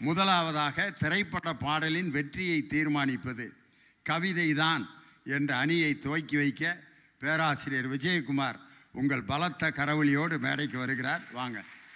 முதலாவதாக திரைப்பட பாடலின் வெற்றியை தீர்மானிப்பது கவிதைதான் என்ற அணியை துவக்கி வைக்க பேராசிரியர் விஜயகுமார் உங்கள் பலத்த கரவொலியோடு மேடைக்கு வருகிறார் வாங்க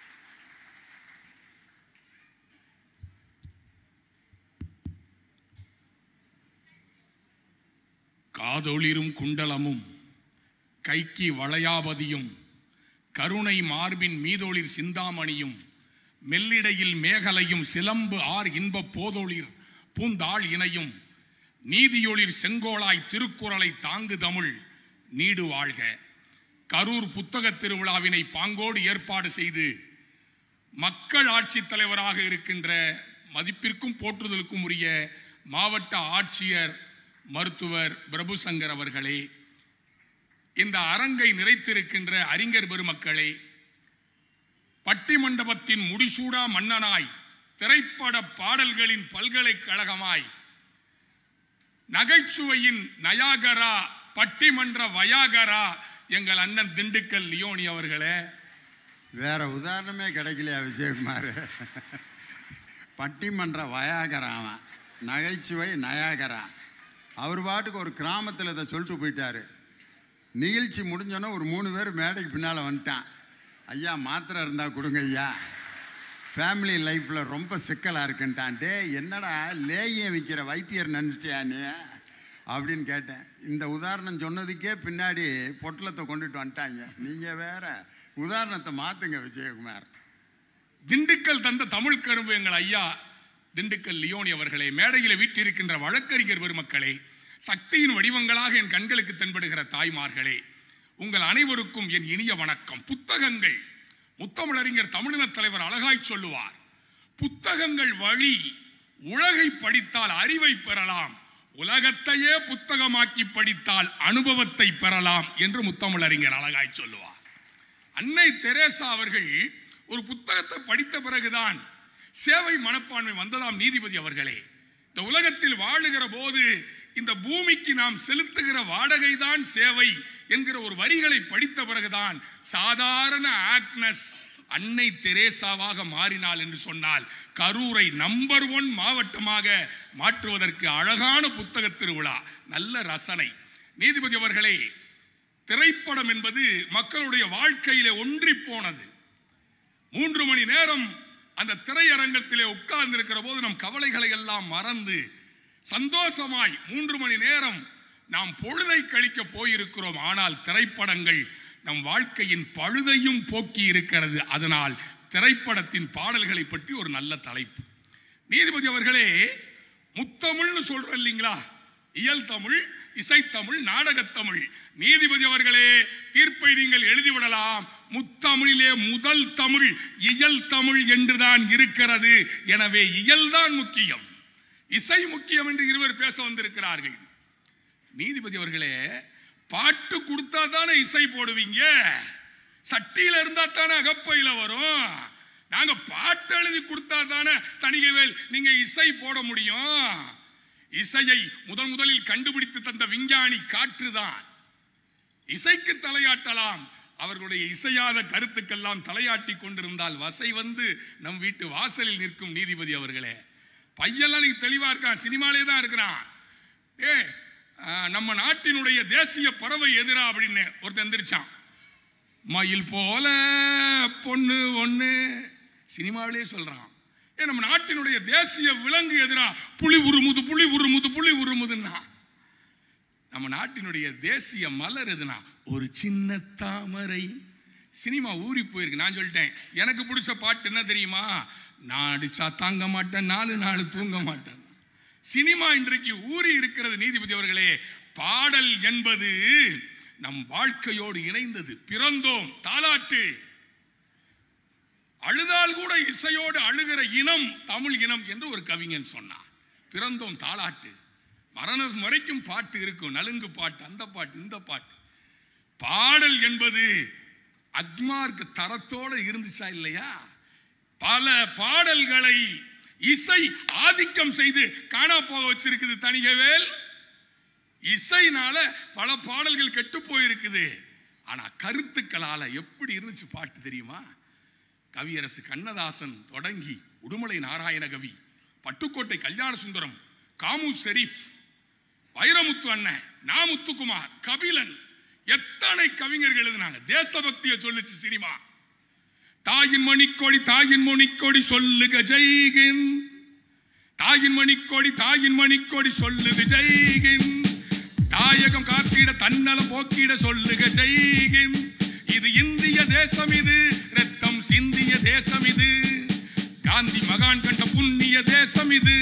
காதொளிரும் குண்டலமும் கைக்கு வளையாபதியும் கருணை மார்பின் மீதொளிர் சிந்தாமணியும் மெல்லிடையில் மேகலையும் சிலம்பு ஆர் இன்பப் போதொளிர் பூந்தாள் இணையும் நீதியொளிர் செங்கோலாய் திருக்குறளை தாங்கு தமிழ் நீடு வாழ்க கரூர் புத்தகத் திருவிழாவினை பாங்கோடு ஏற்பாடு செய்து மக்கள் ஆட்சித் தலைவராக இருக்கின்ற மதிப்பிற்கும் போற்றுதலுக்கும் உரிய மாவட்ட ஆட்சியர் மருத்துவர் பிரபுசங்கர் அவர்களே இந்த அரங்கை நிறைத்திருக்கின்ற அறிஞர் பெருமக்களே பட்டிமண்டபத்தின் முடிசூடா மன்னனாய் திரைப்பட பாடல்களின் பல்கலைக்கழகமாய் நகைச்சுவையின் நயாகரா பட்டிமன்ற வயாகரா எங்கள் அண்ணன் திண்டுக்கல் லியோனி அவர்களே வேற உதாரணமே கிடைக்கலையா விஜயகுமார் பட்டிமன்ற வயாகராவன் நகைச்சுவை நயாகரா அவர் பாட்டுக்கு ஒரு கிராமத்தில் இதை சொல்லிட்டு போயிட்டாரு நிகழ்ச்சி முடிஞ்சோன்னே ஒரு மூணு பேர் மேடைக்கு பின்னால் வந்துட்டான் ஐயா மாத்திரை இருந்தால் கொடுங்க ஐயா ஃபேமிலி லைஃப்பில் ரொம்ப சிக்கலாக இருக்குன்ட்டான் டே என்னடா லேயம் விற்கிற வைத்தியர் நினச்சிட்டியா நீ அப்படின்னு கேட்டேன் இந்த உதாரணம் சொன்னதுக்கே பின்னாடி பொட்டலத்தை கொண்டுட்டு வந்துட்டாங்க நீங்கள் வேற உதாரணத்தை மாற்றுங்க விஜயகுமார் திண்டுக்கல் தந்த தமிழ் கரும்பு எங்கள் ஐயா திண்டுக்கல் லியோனி அவர்களே மேடையில் வீற்றிருக்கின்ற வழக்கறிஞர் பெருமக்களே சக்தியின் வடிவங்களாக என் கண்களுக்கு தென்படுகிற தாய்மார்களே உங்கள் அனைவருக்கும் என் இனிய வணக்கம் புத்தகங்கள் முத்தமிழறிஞர் தமிழினத் தலைவர் அழகாய் சொல்லுவார் புத்தகங்கள் வழி உலகை படித்தால் அறிவை பெறலாம் உலகத்தையே புத்தகமாக்கி படித்தால் அனுபவத்தை பெறலாம் என்று முத்தமிழறிஞர் அழகாய் சொல்லுவார் அன்னை தெரேசா அவர்கள் ஒரு புத்தகத்தை படித்த பிறகுதான் சேவை மனப்பான்மை வந்ததாம் நீதிபதி அவர்களே இந்த உலகத்தில் வாழுகிற போது இந்த பூமிக்கு நாம் செலுத்துகிற வாடகைதான் சேவை என்கிற ஒரு வரிகளை படித்த பிறகுதான் சாதாரண ஆக்னஸ் அன்னை தெரேசாவாக மாறினாள் என்று சொன்னால் கரூரை நம்பர் ஒன் மாவட்டமாக மாற்றுவதற்கு அழகான புத்தக திருவிழா நல்ல ரசனை நீதிபதி அவர்களே திரைப்படம் என்பது மக்களுடைய வாழ்க்கையிலே ஒன்றி போனது மூன்று மணி நேரம் அந்த திரையரங்கத்திலே உட்கார்ந்து இருக்கிற போது நம் கவலைகளை எல்லாம் மறந்து சந்தோஷமாய் மூன்று மணி நேரம் நாம் பொழுதை கழிக்க போயிருக்கிறோம் ஆனால் திரைப்படங்கள் நம் வாழ்க்கையின் பழுதையும் போக்கி இருக்கிறது அதனால் திரைப்படத்தின் பாடல்களை பற்றி ஒரு நல்ல தலைப்பு நீதிபதி அவர்களே முத்தமிழ்னு சொல்றோம் இல்லைங்களா இயல் தமிழ் இசைத்தமிழ் நாடகத்தமிழ் நீதிபதி அவர்களே தீர்ப்பை நீங்கள் எழுதிவிடலாம் முத்தமிழிலே முதல் தமிழ் இயல் தமிழ் என்றுதான் இருக்கிறது எனவே இயல்தான் முக்கியம் இசை முக்கியம் என்று இருவர் பேச வந்திருக்கிறார்கள் நீதிபதி அவர்களே பாட்டு கொடுத்தா தானே இசை போடுவீங்க சட்டியில இருந்தா தானே அகப்பையில வரும் நாங்க பாட்டு எழுதி கொடுத்தா தானே தணிகைவேல் நீங்க இசை போட முடியும் இசையை முதன் முதலில் கண்டுபிடித்து தந்த விஞ்ஞானி காற்றுதான் இசைக்கு தலையாட்டலாம் அவர்களுடைய இசையாத கருத்துக்கெல்லாம் தலையாட்டி கொண்டிருந்தால் வசை வந்து நம் வீட்டு வாசலில் நிற்கும் நீதிபதி அவர்களே பையெல்லாம் நீ தெளிவா இருக்கான் சினிமாலே தான் இருக்கிறான் ஏ ஆ, நம்ம நாட்டினுடைய தேசிய பறவை எதிரா அப்படின்னு ஒருத்தன் எந்திரிச்சான் மயில் போல பொண்ணு ஒண்ணு சினிமாவிலே சொல்றான் ஏ நம்ம நாட்டினுடைய தேசிய விலங்கு எதிரா புலி உருமுது புலி உருமுது புலி உருமுதுன்னா நம்ம நாட்டினுடைய தேசிய மலர் எதுனா ஒரு சின்ன தாமரை சினிமா ஊறி போயிருக்கு நான் சொல்லிட்டேன் எனக்கு பிடிச்ச பாட்டு என்ன தெரியுமா நான் அடிச்சா தாங்க மாட்டேன் நாலு நாள் தூங்க மாட்டேன் சினிமா இன்றைக்கு ஊறி இருக்கிறது நீதிபதி அவர்களே பாடல் என்பது நம் வாழ்க்கையோடு இணைந்தது பிறந்தோம் தாலாட்டு அழுதால் கூட இசையோடு அழுகிற இனம் தமிழ் இனம் என்று ஒரு கவிஞன் சொன்னார் பிறந்தோம் தாலாட்டு மரணம் வரைக்கும் பாட்டு இருக்கும் நலுங்கு பாட்டு அந்த பாட்டு இந்த பாட்டு பாடல் என்பது அக்மார்க்கு தரத்தோடு இருந்துச்சா இல்லையா பல பாடல்களை இசை ஆதிக்கம் செய்து காணா போக வச்சிருக்குது தணிகவேல் இசைனால பல பாடல்கள் கெட்டு போயிருக்குது ஆனா கருத்துக்களால எப்படி இருந்துச்சு பாட்டு தெரியுமா கவியரசு கண்ணதாசன் தொடங்கி உடுமலை நாராயண கவி பட்டுக்கோட்டை கல்யாண சுந்தரம் காமு ஷெரீப் வைரமுத்து அண்ணன் நா முத்துக்குமார் கபிலன் எத்தனை கவிஞர்கள் எழுதினாங்க தேசபக்தியை சொல்லுச்சு சினிமா தாயின் மணிக்கொடி தாயின் மணிக்கொடி சொல்லுக ஜெய்கின் தாயின் மணிக்கொடி தாயின் மணிக்கொடி சொல்லுக ஜெய்கின் தாயகம் காத்திட தன்னலம் போக்கிட சொல்லுக ஜெய்கின் இது இந்திய தேசம் இது ரத்தம் சிந்திய தேசம் இது காந்தி மகான் கண்ட புண்ணிய தேசம் இது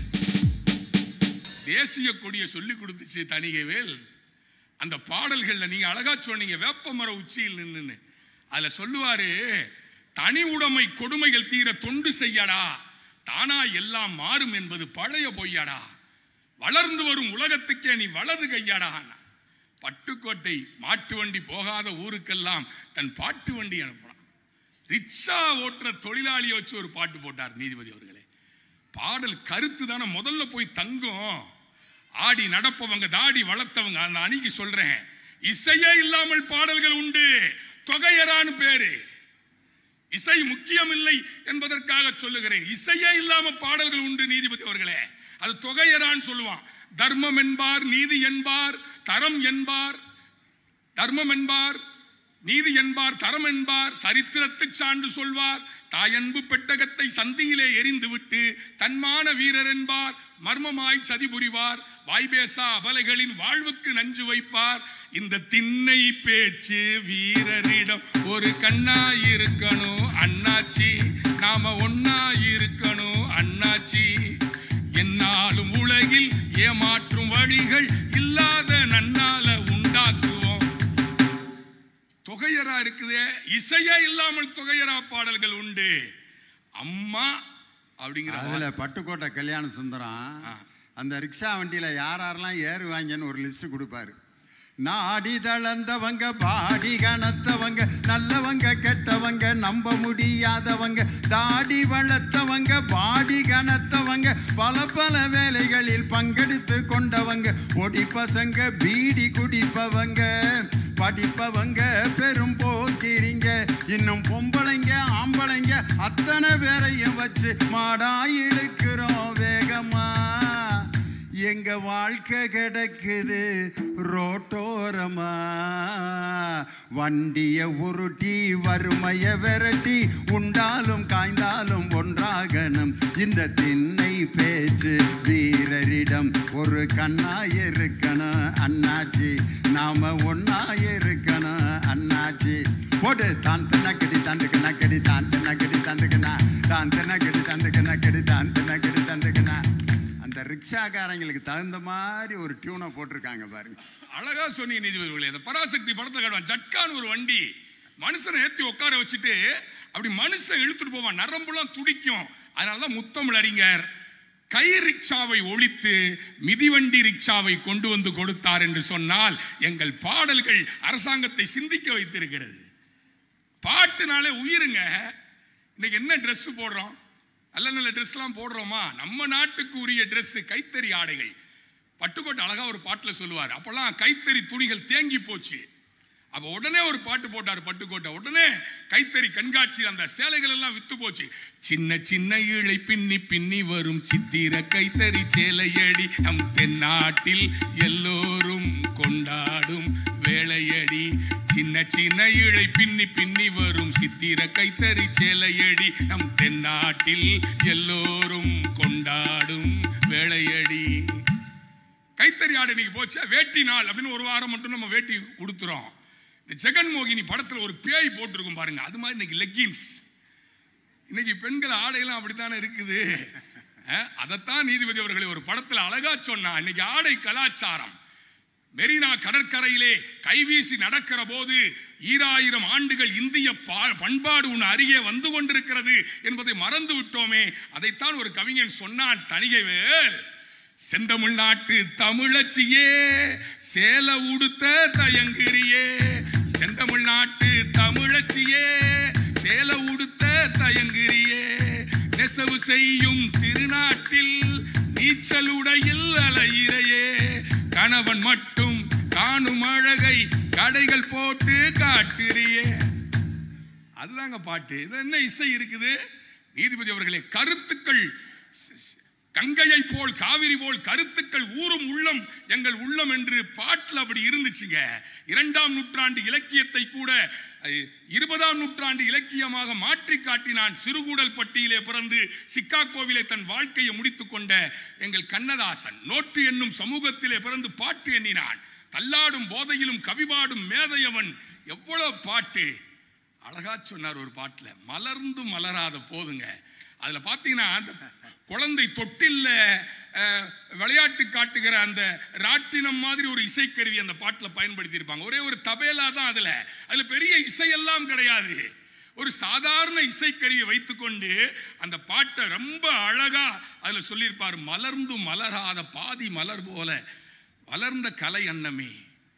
தேசிய கொடியை சொல்லி கொடுத்துச்சு தணிகைவேல் அந்த பாடல்கள்ல நீங்க அழகா சொன்னீங்க வேப்பமர உச்சியில் நின்னு அதுல சொல்லுவாரு தனி உடைமை கொடுமைகள் தீர தொண்டு செய்யடா தானா எல்லாம் மாறும் என்பது பழைய பொய்யடா வளர்ந்து வரும் உலகத்துக்கே நீ வலது கையடா பட்டுக்கோட்டை மாட்டு வண்டி போகாத ஊருக்கெல்லாம் தன் பாட்டு வண்டி அனுப்புறான் ரிக்ஷா ஓட்டுற தொழிலாளியை வச்சு ஒரு பாட்டு போட்டார் நீதிபதி அவர்களே பாடல் கருத்து தானே முதல்ல போய் தங்கும் ஆடி நடப்பவங்க தாடி வளர்த்தவங்க அந்த அணிக்கு சொல்றேன் இசையே இல்லாமல் பாடல்கள் உண்டு தொகையரான்னு பேரு இசை முக்கியம் இல்லை என்பதற்காக சொல்லுகிறேன் இசையே இல்லாம பாடல்கள் உண்டு நீதிபதி அவர்களே அது தொகையரான்னு சொல்லுவான் தர்மம் என்பார் நீதி என்பார் தரம் என்பார் தர்மம் என்பார் நீதி என்பார் தரம் என்பார் சரித்திரத்தை சான்று சொல்வார் தாயன்பு பெட்டகத்தை சந்தியிலே எரிந்துவிட்டு தன்மான வீரர் என்பார் மர்மமாய் சதி புரிவார் வாய்பேசா அபலைகளின் வாழ்வுக்கு நஞ்சு வைப்பார் இந்த திண்ணை பேச்சு வீரரிடம் ஒரு கண்ணாய் இருக்கணும் அண்ணாச்சி நாம ஒன்னாய் இருக்கணும் அண்ணாச்சி என்னாலும் உலகில் ஏமாற்றும் வழிகள் இல்லாத நன்னால உண்டாக்குவோம் தொகையரா இருக்குதே இசையே இல்லாமல் தொகையரா பாடல்கள் உண்டு அம்மா அப்படிங்கிற அதுல பட்டுக்கோட்டை கல்யாண சுந்தரம் ஆ. அந்த ரிக்ஷா வண்டியில யார் யாரெல்லாம் ஏறுவாங்கன்னு ஒரு லிஸ்ட் கொடுப்பாரு நாடி தளர்ந்தவங்க பாடி கனத்தவங்க நல்லவங்க கெட்டவங்க நம்ப முடியாதவங்க தாடி வளர்த்தவங்க பாடி கனத்தவங்க பல பல வேலைகளில் பங்கெடுத்து கொண்டவங்க ஒடி பசங்க பீடி குடிப்பவங்க படிப்பவங்க பெரும் போக்கிரிங்க இன்னும் பொம்பளைங்க ஆம்பளைங்க அத்தனை பேரையும் வச்சு மாடா இழுக்கிறோம் வேகமா எங்க வாழ்க்கை கிடக்குது ரோட்டோரமா வண்டிய உருட்டி வறுமைய விரட்டி உண்டாலும் காய்ந்தாலும் ஒன்றாகணும் இந்த திண்ணை பேச்சு வீரரிடம் ஒரு கண்ணாய் இருக்கணும் அண்ணாச்சி நாம ஒன்னாய் இருக்கணும் அண்ணாச்சி போடு தான் நக்கடி தந்துக்கு நக்கடி தான் நக்கடி தந்துக்குனா தான் நக்கடி தந்துக்கு நக்கடி தான் நக்கடி தந்துக்குனா அந்த ரிக்ஷாக்காரங்களுக்கு தகுந்த மாதிரி ஒரு டியூனை போட்டிருக்காங்க பாருங்க அழகா சொன்னீங்க நீதிபதிகளே அந்த பராசக்தி படத்தை காட்டுவான் ஜட்கான்னு ஒரு வண்டி மனுஷனை ஏத்தி உட்கார வச்சுட்டு அப்படி மனுஷன் இழுத்துட்டு போவான் நரம்புலாம் துடிக்கும் அதனாலதான் முத்தமிழ் அறிஞர் கை ரிக்ஷாவை ஒழித்து மிதிவண்டி ரிக்ஷாவை கொண்டு வந்து கொடுத்தார் என்று சொன்னால் எங்கள் பாடல்கள் அரசாங்கத்தை சிந்திக்க வைத்திருக்கிறது பாட்டுனாலே உயிருங்க இன்னைக்கு என்ன Dress போடுறோம் நல்ல நல்ல ட்ரெஸ்லாம் போடுறோமா நம்ம நாட்டுக்கு உரிய Dress கைத்தறி ஆடைகள் பட்டுக்கோட்டை அழகா ஒரு பாட்டில் சொல்லுவார் அப்பெல்லாம் கைத்தறி துணிகள் தேங்கி போச்சு அப்ப உடனே ஒரு பாட்டு போட்டார் பட்டுக்கோட்டை உடனே கைத்தறி கண்காட்சி அந்த சேலைகள் எல்லாம் வித்து போச்சு சின்ன சின்ன இழை பின்னி பின்னி வரும் சித்திர கைத்தறி சேலையடி நம் தென்னாட்டில் எல்லோரும் கொண்டாடும் வேலையடி சின்ன சின்ன இழை பின்னி பின்னி வரும் சித்திர கைத்தறி சேலையடி நம் தென்னாட்டில் எல்லோரும் கொண்டாடும் வேலையடி கைத்தறி ஆடை இன்னைக்கு போச்சு வேட்டி நாள் அப்படின்னு ஒரு வாரம் மட்டும் நம்ம வேட்டி உடுத்துறோம் இந்த ஜெகன்மோகினி படத்துல ஒரு பேய் போட்டிருக்கும் பாருங்க அது மாதிரி இன்னைக்கு லெக்கின்ஸ் இன்னைக்கு பெண்கள் ஆடையெல்லாம் அப்படித்தானே இருக்குது அஹ், அதைத்தான் நீதிபதி அவர்களை ஒரு படத்துல அழகா சொன்னா இன்னைக்கு ஆடை கலாச்சாரம் மெரினா கடற்கரையிலே கைவீசி நடக்கிற போது ஈராயிரம் ஆண்டுகள் இந்திய பா- பண்பாடு உன் அருகே வந்து கொண்டிருக்கிறது என்பதை மறந்து விட்டோமே அதைத்தான் ஒரு கவிஞன் சொன்னான் தணிகைவேல் செந்தமிழ்நாட்டு தமிழச்சியே சேல உடுத்த தயங்கிரியே செந்தமிழ்நாட்டு தமிழச்சியே சேல உடுத்த தயங்கிரியே நெசவு செய்யும் திருநாட்டில் நீச்சல் உடையில் அலையிறையே கணவன் மட்டும் காணும் அழகை கடைகள் போட்டு காட்டுறியே அதுதாங்க பாட்டு இது என்ன இசை இருக்குது நீதிபதி அவர்களே கருத்துக்கள் ஸ்- ஸ்- கங்கையை போல் காவிரி போல் கருத்துக்கள் ஊரும் உள்ளம் எங்கள் உள்ளம் என்று பாட்டில் அப்படி இருந்துச்சுங்க இரண்டாம் நூற்றாண்டு இலக்கியத்தை கூட அஹ், இருபதாம் நூற்றாண்டு இலக்கியமாக மாற்றி காட்டினான் சிறுகூடல் பட்டியிலே பிறந்து சிக்காகோவிலே தன் வாழ்க்கையை முடித்துக் கொண்ட எங்கள் கண்ணதாசன் நோட்டு என்னும் சமூகத்திலே பிறந்து பாட்டு எண்ணினான் தள்ளாடும் போதையிலும் கவிபாடும் மேதையவன் எவ்வளவு பாட்டு அழகா சொன்னார் ஒரு பாட்டுல மலர்ந்து மலராத போதுங்க அதுல பாத்தீங்கன்னா அந்த குழந்தை தொட்டில்ல அஹ், விளையாட்டு காட்டுகிற அந்த ராட்டினம் மாதிரி ஒரு இசைக்கருவி அந்த பாட்டுல பயன்படுத்தி இருப்பாங்க ஒரே ஒரு தபேலா தான் அதுல அதுல பெரிய இசையெல்லாம் கிடையாது ஒரு சாதாரண இசைக்கருவியை வைத்துக்கொண்டு அந்த பாட்டை ரொம்ப அழகா அதுல சொல்லியிருப்பார் மலர்ந்து மலராத பாதி மலர் போல வளர்ந்த கலை அன்னமே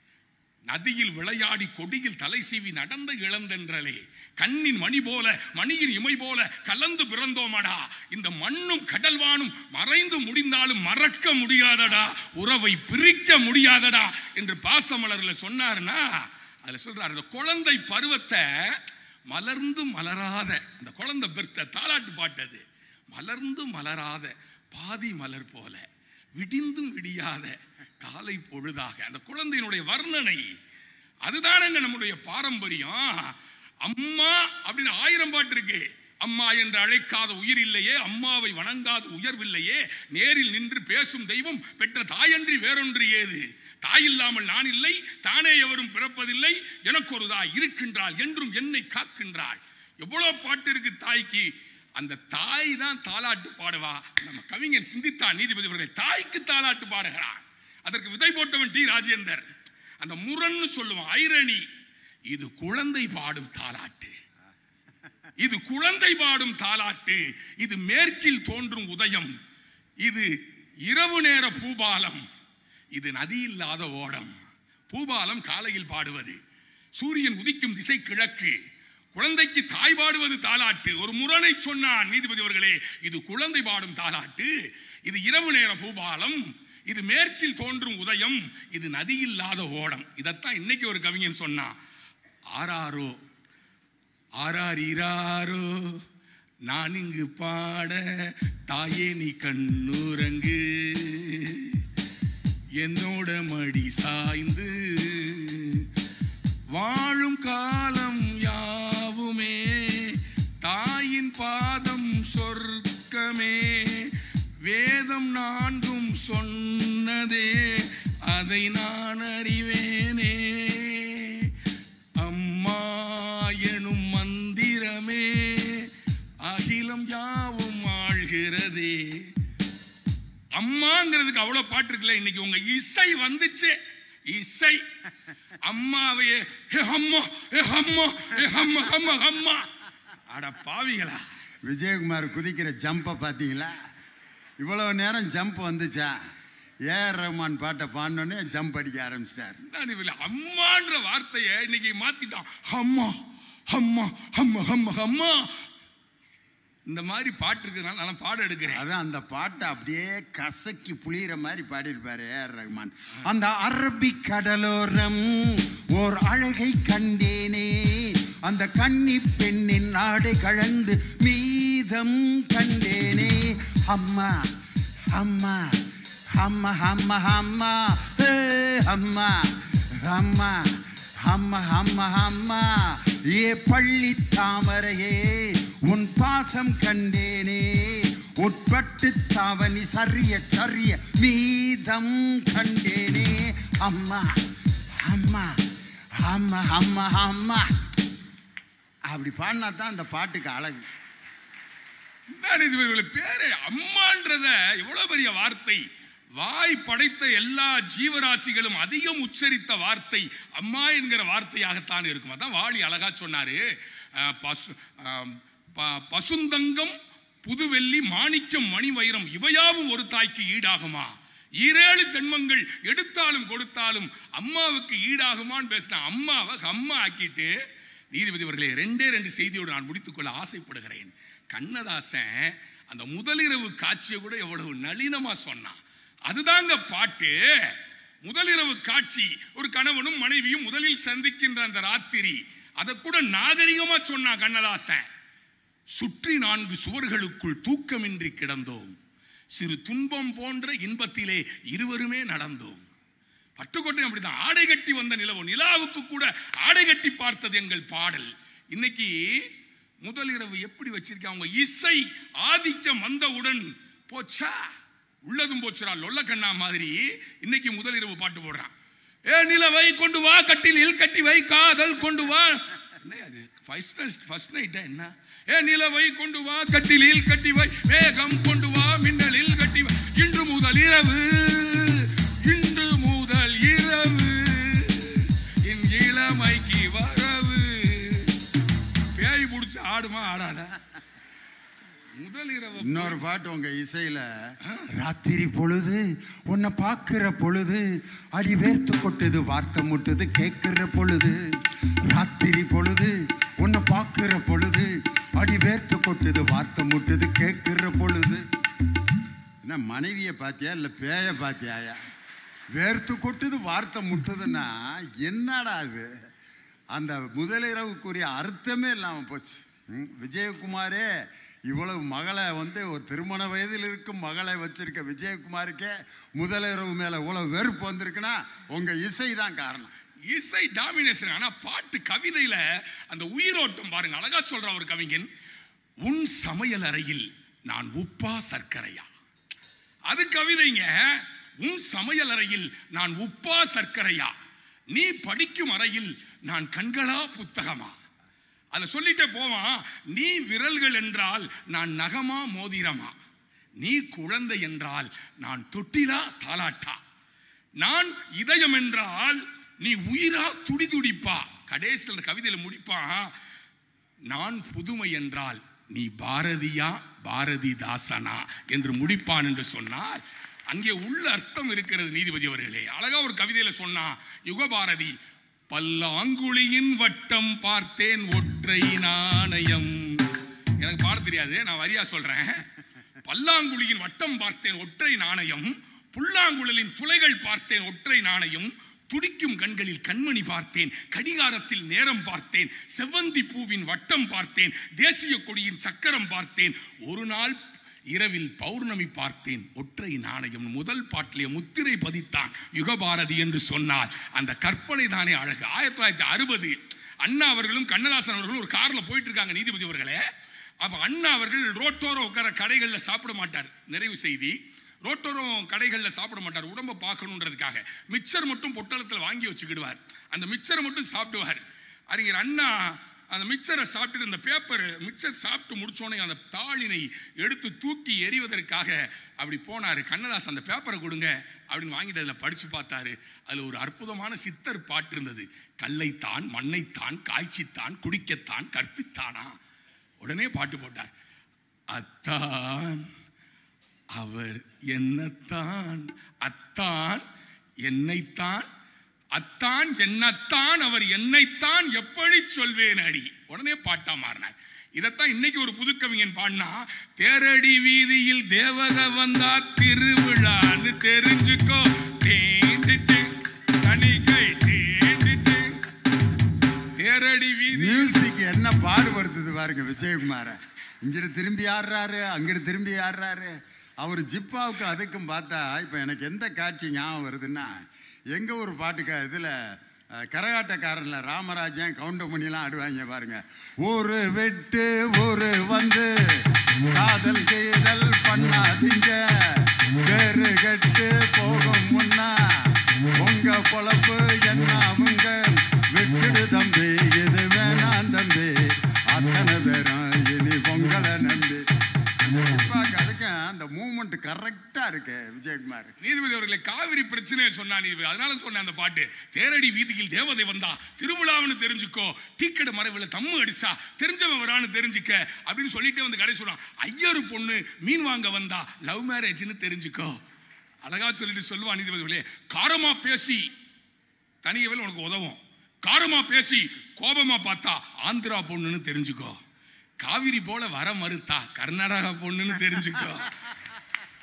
நதியில் விளையாடி கொடியில் தலை சீவி நடந்த இளந்தென்றலே கண்ணின் மணி போல மணியின் இமை போல கலந்து பிறந்தோமடா இந்த மண்ணும் கடல்வானும் மறைந்து முடிந்தாலும் மறக்க முடியாதடா உறவை பிரிக்க முடியாதடா என்று பாசமலர்ல சொன்னாருன்னா அதுல சொல்றாரு அந்த குழந்தை பருவத்தை மலர்ந்து மலராத அந்த குழந்தை பெருத்த தாலாட்டு பாட்டது மலர்ந்து மலராத பாதி மலர் போல விடிந்தும் விடியாத காலை பொழுதாக அந்த குழந்தையினுடைய வர்ணனை அதுதானங்க நம்முடைய பாரம்பரியம் அம்மா அப்படின்னு ஆயிரம் பாட்டு இருக்கு அம்மா என்று அழைக்காத உயிர் இல்லையே அம்மாவை வணங்காத உயர்வில்லையே நேரில் நின்று பேசும் தெய்வம் பெற்ற தாயன்றி வேறொன்று ஏது தாய் இல்லாமல் நான் இல்லை தானே எவரும் பிறப்பதில்லை எனக்கு ஒரு தாய் இருக்கின்றாள் என்றும் என்னை காக்கின்றாள் எவ்வளவு பாட்டு இருக்கு தாய்க்கு அந்த தாய் தான் தாலாட்டு பாடுவா நம்ம கவிஞன் சிந்தித்தான் நீதிபதி அவர்கள் தாய்க்கு தாலாட்டு பாடுகிறார் அதற்கு விதை போட்டவன் டி ராஜேந்தர் அந்த முரண்னு சொல்லுவான் ஐரணி இது குழந்தை பாடும் தாலாட்டு இது குழந்தை பாடும் தாலாட்டு இது மேற்கில் தோன்றும் உதயம் இது இரவு நேர பூபாலம் இது நதி இல்லாத ஓடம் பூபாலம் காலையில் பாடுவது சூரியன் உதிக்கும் திசை கிழக்கு குழந்தைக்கு தாய் பாடுவது தாலாட்டு ஒரு முரணை சொன்னான் நீதிபதி அவர்களே இது குழந்தை பாடும் தாலாட்டு இது இரவு நேர பூபாலம் இது மேற்கில் தோன்றும் உதயம் இது நதி இல்லாத ஓடம் இதைத்தான் இன்னைக்கு ஒரு கவிஞன் சொன்னான் ஆராரோ ஆராரிராரோ நான் இங்கு பாட தாயே நீ கண்ணுறங்கு என்னோட மடி சாய்ந்து வாழும் காலம் யாவுமே தாயின் பாதம் சொர்க்கமே வேதம் நான்கும் சொன்னதே அதை நான் அறிவேனே அம்மா எனும் மந்திரமே அகிலம் யாவும் ஆழ்கிறதே அம்மாங்கிறதுக்கு அவ்வளவு பாட்டு இருக்குல்ல இன்னைக்கு உங்க இசை வந்துச்சு இசை அம்மாவையே "ஏ அம்மா ஏ அம்மா ஏ அம்மா அம்மா அம்மா அட பாவிகளா விஜயகுமார் குதிக்கிற ஜம்பை பார்த்தீங்களா இவ்வளவு நேரம் ஜம்ப் வந்துச்சா ஏஆர் ரஹ்மான் பாட்டை பாடினோடனே ஜம்ப் அடிக்க ஆரம்பிச்சிட்டார் நான் இவள அம்மான்ற வார்த்தையை இன்னைக்கு மாத்திட்டான் அம்மா அம்மா அம்மா அம்மா அம்மா இந்த மாதிரி பாட்டு இருக்கிறதுனால நான் பாடம் எடுக்கிறேன் அதான் அந்த பாட்டை அப்படியே கசக்கி புளியிற மாதிரி பாடியிருப்பாரு ஏஆர் ரஹ்மான் அந்த அரபிக் கடலோரம் ஓர் அழகை கண்டேனே அந்த கன்னி பெண்ணின் ஆடை கழந்து மீதம் கண்டேனே அம்மா அம்மா அம்மா அம்மா அம்மா ஏ, அம்மா அம்மா அம்மா அம்மா அம்மா ஏ பள்ளி தாமரையே உன் பாசம் கண்டேனே உட்பட்டு தாவணி சரிய சரிய மீதம் கண்டேனே அம்மா அம்மா அம்மா அம்மா அம்மா அப்படி பாடினா தான் அந்த பாட்டுக்கு அழகு நான் இது இவர்கள் பேரு அம்மான்றத எவ்வளவு பெரிய வார்த்தை வாய் படைத்த எல்லா ஜீவராசிகளும் அதிகம் உச்சரித்த வார்த்தை அம்மா என்கிற வார்த்தையாகத்தான் இருக்கும் அதான் வாலி அழகா சொன்னாரு அஹ், பசு ஆம், ப- பசுந்தங்கம் புதுவெள்ளி மாணிக்கம் மணி வைரம் இவையாவும் ஒரு தாய்க்கு ஈடாகுமா ஈரேழு ஜென்மங்கள் எடுத்தாலும் கொடுத்தாலும் அம்மாவுக்கு ஈடாகுமான்னு பேசின அம்மாவை அம்மா ஆக்கிட்டு நீதிபதி அவர்களே ரெண்டே ரெண்டு செய்தியோடு நான் முடித்துக்கொள்ள ஆசைப்படுகிறேன் கண்ணதாசன் அந்த முதலிரவு காட்சியை கூட எவ்வளவு நளினமா சொன்னான் அதுதாங்க பாட்டு முதலிரவு காட்சி ஒரு கணவனும் மனைவியும் முதலில் சந்திக்கின்ற அந்த ராத்திரி அதை கூட நாகரிகமா சொன்னா கண்ணதாசன் சுற்றி நான்கு சுவர்களுக்குள் தூக்கமின்றி கிடந்தோம் சிறு துன்பம் போன்ற இன்பத்திலே இருவருமே நடந்தோம் பட்டுக்கோட்டை அப்படிதான் ஆடை கட்டி வந்த நிலவு நிலாவுக்கு கூட ஆடை கட்டி பார்த்தது எங்கள் பாடல் இன்னைக்கு முதல் இரவு எப்படி வச்சிருக்காங்க இசை ஆதிக்கம் வந்தவுடன் போச்சா உள்ளதும் போச்சுரா லொல்ல கண்ணா மாதிரி இன்னைக்கு முதல் இரவு பாட்டு போடுறான் ஏ நிலவை கொண்டு வா கட்டிலில் கட்டி வை காதல் கொண்டு வா என்ன அது ஃபர்ஸ்ட் ஃபர்ஸ்ட் நைட்டா என்ன ஏ நிலவை கொண்டு வா கட்டிலில் கட்டி வை வேகம் கொண்டு வா மின்னலில் கட்டி வை இன்று முதல் இரவு இன்று முதல் இரவு என் இளமைக்கு வரவு பேய் பிடிச்சி ஆடுமா ஆடாதா முதல் இரவு இன்னொரு பாட்டு உங்க இசையில ராத்திரி பொழுது உன்னை பார்க்கிற பொழுது அடி வேர்த்து கொட்டுது வார்த்தை முட்டுது கேட்கிற பொழுது ராத்திரி பொழுது உன்னை பார்க்கிற பொழுது அடி வேர்த்து கொட்டுது வார்த்தை முட்டுது கேட்கிற பொழுது என்ன மனைவியை பார்த்தியா இல்லை பேய பார்த்தியாயா வேர்த்து கொட்டுது வார்த்தை முட்டுதுன்னா என்னடா அது அந்த முதலிரவுக்குரிய அர்த்தமே இல்லாமல் போச்சு ம், விஜயகுமாரே இவ்வளவு மகளை வந்து ஒரு திருமண வயதில் இருக்கும் மகளை வச்சிருக்க விஜயகுமாருக்கே முதலிரவு மேலே இவ்வளவு வெறுப்பு வந்திருக்குன்னா உங்கள் இசை தான் காரணம் இசை டாமினேஷன் ஆனா பாட்டு கவிதையில அந்த உயிரோட்டம் பாருங்க அழகா சொல்ற ஒரு கவிஞன் உன் சமையல் அறையில் நான் உப்பா சர்க்கரையா அது கவிதைங்க உன் சமையல் அறையில் நான் உப்பா சர்க்கரையா நீ படிக்கும் அறையில் நான் கண்களா புத்தகமா அதை சொல்லிட்டே போவான் நீ விரல்கள் என்றால் நான் நகமா மோதிரமா நீ குழந்தை என்றால் நான் தொட்டிலா தாலாட்டா நான் இதயம் என்றால் நீ உயிரா துடி துடிப்பா கடைசியில் அந்த கவிதையில முடிப்பான் நான் புதுமை என்றால் நீ பாரதியா பாரதிதாசனா என்று முடிப்பான் என்று சொன்னால் அங்கே உள்ள அர்த்தம் இருக்கிறது நீதிபதி அவர்களே அழகா ஒரு கவிதையில சொன்னா யுகபாரதி பல்லாங்குழியின் வட்டம் பார்த்தேன் ஒற்றை நாணயம் எனக்கு பாட தெரியாது நான் வரியா சொல்றேன் பல்லாங்குழியின் வட்டம் பார்த்தேன் ஒற்றை நாணயம் புல்லாங்குழலின் துளைகள் பார்த்தேன் ஒற்றை நாணயம் துடிக்கும் கண்களில் கண்மணி பார்த்தேன் கடிகாரத்தில் நேரம் பார்த்தேன் செவ்வந்தி பூவின் வட்டம் பார்த்தேன் தேசிய கொடியின் சக்கரம் பார்த்தேன் ஒரு நாள் இரவில் பௌர்ணமி பார்த்தேன் ஒற்றை நாணயம் முதல் பாட்டிலே முத்திரை பதித்தான் யுகபாரதி என்று சொன்னார் அந்த கற்பனை தானே அழகு ஆயிரத்தி தொள்ளாயிரத்தி அறுபது அண்ணா அவர்களும் கண்ணதாசன் அவர்களும் ஒரு கார்ல போயிட்டு இருக்காங்க நீதிபதி அவர்களே அப்ப அண்ணா அவர்கள் ரோட்டோரம் உட்கார கடைகளில் சாப்பிட மாட்டார் நிறைவு செய்தி ரோட்டோரம் கடைகளில் சாப்பிட மாட்டார் உடம்ப பார்க்கணுன்றதுக்காக மிக்சர் மட்டும் பொட்டலத்தில் வாங்கி வச்சுக்கிடுவார் அந்த மிக்சரை மட்டும் சாப்பிடுவார் அறிஞர் அண்ணா அந்த மிக்சரை சாப்பிட்டுட்டு இந்த பேப்பர் மிக்சர் சாப்பிட்டு முடிச்சோடனே அந்த தாளினை எடுத்து தூக்கி எறிவதற்காக அப்படி போனார் கண்ணதாசன் அந்த பேப்பரை கொடுங்க அப்படின்னு வாங்கிட்டு அதில் படித்து பார்த்தாரு அதில் ஒரு அற்புதமான சித்தர் பாட்டு இருந்தது கல்லைத்தான் மண்ணைத்தான் காய்ச்சித்தான் குடிக்கத்தான் கற்பித்தானா உடனே பாட்டு போட்டார் அத்தான் அவர் என்னத்தான் அத்தான் என்னைத்தான் அத்தான் என்னத்தான் அவர் என்னைத்தான் எப்படி சொல்வேன் அடி உடனே பாட்டா மாறினார் இதைத்தான் இன்னைக்கு ஒரு புதுக்கவிஞன் பாடினா தேரடி வீதியில் தேவதை வந்தா திருவிழான்னு தெரிஞ்சுக்கோ தேண்டிட்டு தனிகை தேண்டிட்டு தேரடி வீதி மியூசிக் என்ன பாடுபடுத்துது பாருங்க விஜயகுமார இங்கிட்டு திரும்பி ஆடுறாரு அங்கிட்டு திரும்பி ஆடுறாரு அவர் ஜிப்பாவுக்கும் அதுக்கும் பார்த்தா இப்போ எனக்கு எந்த காட்சி ஞாபகம் வருதுன்னா எங்கள் ஊர் பாட்டுக்க இதில் கரகாட்டக்காரனில் ராமராஜன் கவுண்டமணிலாம் ஆடுவாங்க பாருங்க ஒரு வெட்டு ஒரு வந்து காதல் கீதல் பண்ணாதீங்க வேறு கெட்டு போகும் முன்னா உங்க பொழப்பு என்ன அவங்க விட்டுடு தம்பி இது வேணாம் தம்பி அத்தனை பேரும் இனி பொங்கலை நம்பி இப்போ அதுக்கு அந்த மூமெண்ட் கரெக்டாக இருக்கு விஜயகுமார் நீதிபதி அவர்களே காவிரி பிரச்சனையை சொன்னா நீதிபதி அதனால சொன்னேன் அந்த பாட்டு தேரடி வீதியில் தேவதை வந்தா திருவிழாவுன்னு தெரிஞ்சுக்கோ டீக்கடை மறைவில் தம்மு அடிச்சா தெரிஞ்சவன் வரான்னு தெரிஞ்சுக்க அப்படின்னு சொல்லிட்டே வந்து கடை சொல்றான் ஐயரு பொண்ணு மீன் வாங்க வந்தா லவ் மேரேஜ்னு தெரிஞ்சுக்கோ அழகா சொல்லிட்டு சொல்லுவான் நீதிபதிகளே காரமா பேசி தனியவில் உனக்கு உதவும் காரமா பேசி கோபமா பார்த்தா ஆந்திரா பொண்ணுன்னு தெரிஞ்சுக்கோ காவிரி போல வர மறுத்தா கர்நாடகா பொண்ணுன்னு தெரிஞ்சுக்கோ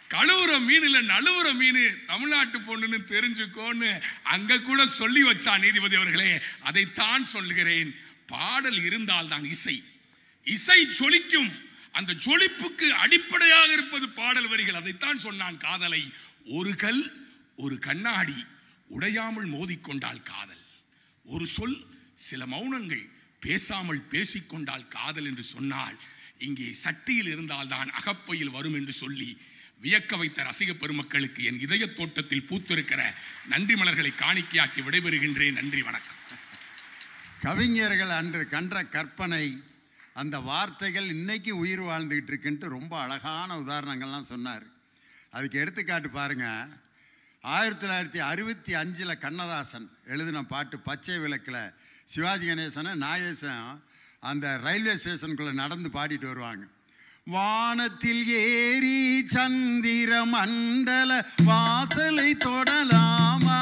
கழுவுற மீன் இல்ல நழுவுற மீன் தமிழ்நாட்டு பொண்ணுன்னு தெரிஞ்சுக்கோன்னு அங்க கூட சொல்லி வச்சா நீதிபதி அவர்களே அதைத்தான் சொல்கிறேன் பாடல் இருந்தால் தான் இசை இசை ஜொலிக்கும் அந்த ஜொலிப்புக்கு அடிப்படையாக இருப்பது பாடல் வரிகள் அதைத்தான் சொன்னான் காதலை ஒரு கல் ஒரு கண்ணாடி உடையாமல் மோதிக்கொண்டால் காதல் ஒரு சொல் சில மௌனங்கள் பேசாமல் பேசிக்கொண்டால் காதல் என்று சொன்னால் இங்கே சட்டியில் இருந்தால்தான் அகப்பையில் வரும் என்று சொல்லி வியக்க வைத்த ரசிக பெருமக்களுக்கு என் இதய தோட்டத்தில் பூத்திருக்கிற நன்றி மலர்களை காணிக்கையாக்கி விடைபெறுகின்றேன் நன்றி வணக்கம் கவிஞர்கள் அன்று கன்ற கற்பனை அந்த வார்த்தைகள் இன்னைக்கு உயிர் வாழ்ந்துகிட்டு இருக்குன்ட்டு ரொம்ப அழகான உதாரணங்கள்லாம் சொன்னார் அதுக்கு எடுத்துக்காட்டு பாருங்க ஆயிரத்தி தொள்ளாயிரத்தி அறுபத்தி அஞ்சில் கண்ணதாசன் எழுதின பாட்டு பச்சை விளக்கில் சிவாஜி கணேசனை நாகேசன் அந்த ரயில்வே ஸ்டேஷனுக்குள்ளே நடந்து பாடிட்டு வருவாங்க வானத்தில் ஏறி சந்திர மண்டல வாசலை தொடலாமா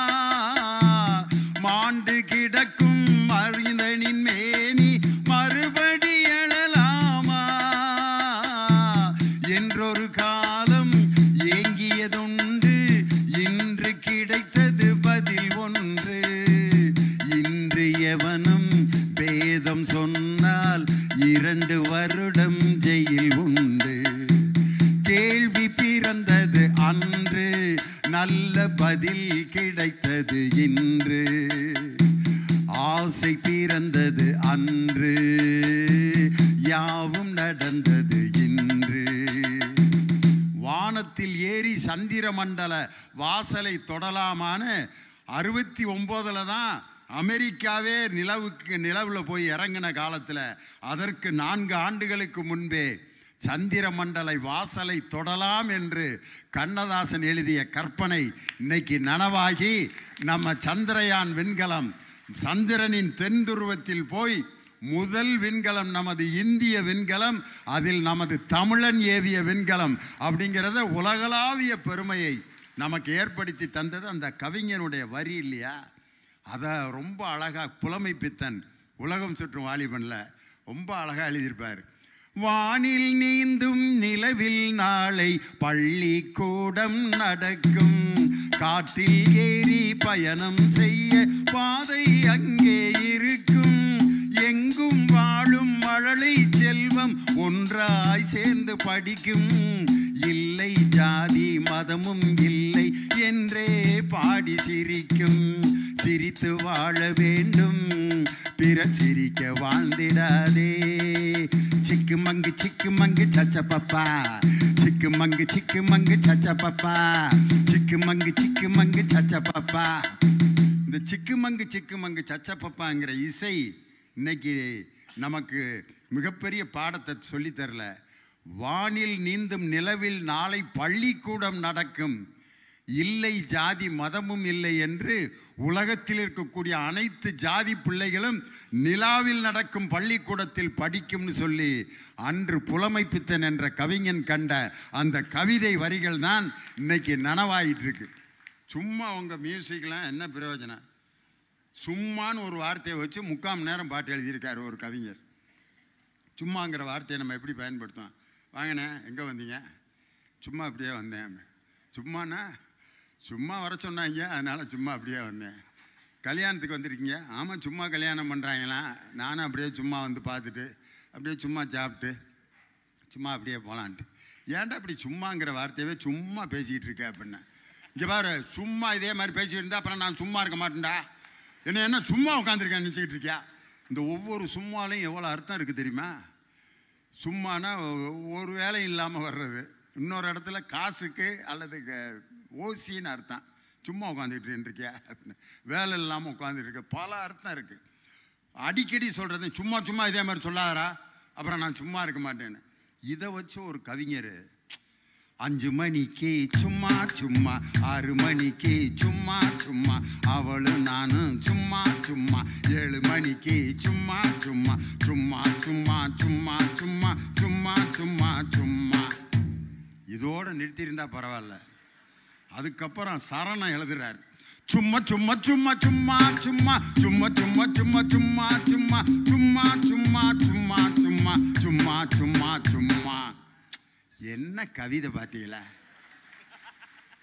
மாண்டு கிடக்கும் மறிந்தனின் மேனி மறுபடி எழலாமா என்றொரு காலம் ஏங்கியதுண்டு இன்று கிடைத்தது பதில் ஒன்று இன்று எவனும் வேதம் சொன்னால் இரண்டு வருடம் ஜெயில் உண்டு கேள்வி பிறந்தது அன்று நல்ல பதில் கிடைத்தது இன்று ஆசை பிறந்தது அன்று யாவும் நடந்தது இன்று வானத்தில் ஏறி சந்திர மண்டல வாசலை தொடலாமான்னு அறுபத்தி ஒம்போதில் தான் அமெரிக்காவே நிலவுக்கு நிலவில் போய் இறங்கின காலத்தில் அதற்கு நான்கு ஆண்டுகளுக்கு முன்பே சந்திர மண்டலை வாசலை தொடலாம் என்று கண்ணதாசன் எழுதிய கற்பனை இன்னைக்கு நனவாகி நம்ம சந்திரயான் விண்கலம் சந்திரனின் தென் துருவத்தில் போய் முதல் விண்கலம் நமது இந்திய விண்கலம் அதில் நமது தமிழன் ஏவிய விண்கலம் அப்படிங்கிறத உலகளாவிய பெருமையை நமக்கு ஏற்படுத்தி தந்தது அந்த கவிஞனுடைய வரி இல்லையா அதை ரொம்ப அழகாக புலமை பித்தன் உலகம் சுற்றும் வாலிபனில் ரொம்ப அழகாக எழுதியிருப்பார் வானில் நீந்தும் நிலவில் நாளை பள்ளிக்கூடம் நடக்கும் காற்றில் ஏறி பயணம் செய்ய பாதை அங்கே இருக்கும் எங்கும் வாழும் மழலை செல்வம் ஒன்றாய் சேர்ந்து படிக்கும் இல்லை ஜாதி மதமும் இல்லை என்றே பாடி சிரிக்கும் சிரித்து வாழ வேண்டும் பிற சிரிக்க வாழ்ந்திடாதே சிக்கு மங்கு சிக்கு மங்கு சச்ச பப்பா சிக்கு மங்கு சிக்கு மங்கு சச்ச பப்பா சிக்கு மங்கு சிக்கு மங்கு சச்ச பப்பா இந்த சிக்கு மங்கு சிக்கு மங்கு சச்ச பப்பாங்கிற இசை இன்னைக்கு நமக்கு மிகப்பெரிய பாடத்தை சொல்லித் தரல வானில் நீந்தும் நிலவில் நாளை பள்ளிக்கூடம் நடக்கும் இல்லை ஜாதி மதமும் இல்லை என்று உலகத்தில் இருக்கக்கூடிய அனைத்து ஜாதி பிள்ளைகளும் நிலாவில் நடக்கும் பள்ளிக்கூடத்தில் படிக்கும்னு சொல்லி அன்று புலமை பித்தன் என்ற கவிஞன் கண்ட அந்த கவிதை வரிகள் தான் இன்னைக்கு நனவாயிட்டு இருக்கு சும்மா உங்கள் மியூசிக்லாம் என்ன பிரயோஜனம் சும்மான்னு ஒரு வார்த்தையை வச்சு முக்காம் நேரம் பாட்டு எழுதியிருக்காரு ஒரு கவிஞர் சும்மாங்கிற வார்த்தையை நம்ம எப்படி பயன்படுத்தோம் வாங்கண்ணே எங்கே வந்தீங்க சும்மா அப்படியே வந்தேன் சும்மாண்ணா சும்மா வர சொன்னாங்க அதனால் சும்மா அப்படியே வந்தேன் கல்யாணத்துக்கு வந்திருக்கீங்க ஆமாம் சும்மா கல்யாணம் பண்ணுறாங்களாம் நானும் அப்படியே சும்மா வந்து பார்த்துட்டு அப்படியே சும்மா சாப்பிட்டு சும்மா அப்படியே போகலான்ட்டு ஏன்டா இப்படி சும்மாங்கிற வார்த்தையவே சும்மா பேசிக்கிட்டு இருக்க அப்படின்னேன் இங்கே பாரு சும்மா இதே மாதிரி பேசிட்டு இருந்தா அப்புறம் நான் சும்மா இருக்க மாட்டேன்டா என்ன என்ன சும்மா உட்காந்துருக்கேன் நினச்சிக்கிட்டு இருக்கியா இந்த ஒவ்வொரு சும்மாலையும் எவ்வளோ அர்த்தம் இருக்குது தெரியுமா சும்மானா ஒ- ஒரு வேலையும் இல்லாமல் வர்றது இன்னொரு இடத்துல காசுக்கு அல்லது க- ஓசின்னு அர்த்தம் சும்மா உட்காந்துக்கிட்டு இருக்கியா அப்படின்னு வேலை இல்லாமல் உட்காந்துட்டு இருக்க பல அர்த்தம் இருக்குது அடிக்கடி சொல்கிறது சும்மா சும்மா இதே மாதிரி சொல்லாதடா அப்புறம் நான் சும்மா இருக்க மாட்டேன்னு இதை வச்சு ஒரு கவிஞர் அஞ்சு மணிக்கு சும்மா சும்மா ஆறு மணிக்கு சும்மா சும்மா அவளும் நானும் சும்மா சும்மா ஏழு மணிக்கு சும்மா சும்மா சும்மா சும்மா சும்மா சும்மா சும்மா சும்மா சும்மா இதோட நிறுத்தியிருந்தா பரவாயில்ல அதுக்கப்புறம் சரணம் எழுதுறார் சும்மா சும்மா சும்மா சும்மா சும்மா சும்மா சும்மா சும்மா சும்மா சும்மா சும்மா சும்மா சும்மா சும்மா சும்மா சும்மா சும்மா என்ன கவிதை பார்த்தீங்களா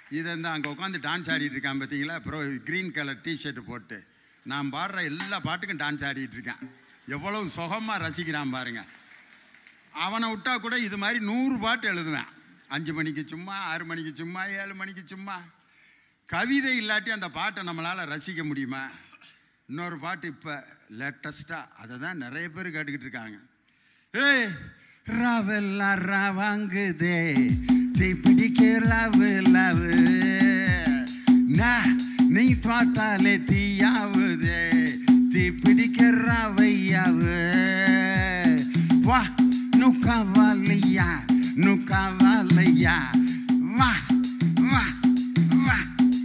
இதை இந்த அங்கே உட்காந்து டான்ஸ் ஆடிட்டு இருக்கான் பார்த்தீங்களா அப்புறம் க்ரீன் கலர் டிஷர்ட் போட்டு நான் பாடுற எல்லா பாட்டுக்கும் டான்ஸ் ஆடிட்டு இருக்கேன் எவ்வளவு சுகமாக ரசிக்கிறான் பாருங்க அவனை விட்டா கூட இது மாதிரி நூறு பாட்டு எழுதுவேன் அஞ்சு மணிக்கு சும்மா ஆறு மணிக்கு சும்மா ஏழு மணிக்கு சும்மா கவிதை இல்லாட்டி அந்த பாட்டை நம்மளால் ரசிக்க முடியுமா இன்னொரு பாட்டு இப்போ லேட்டஸ்ட்டாக அதை தான் நிறைய பேர் கேட்டுக்கிட்டு இருக்காங்க ஏய் ராவெல்லாம் ராவாங்குதே தீ பிடிக்க லவ் லவ் நீ பார்த்தாலே தீயாவுதே தீ பிடிக்க ராவையாவு வா நு காவாலையா நு காவாலையா வா வா வா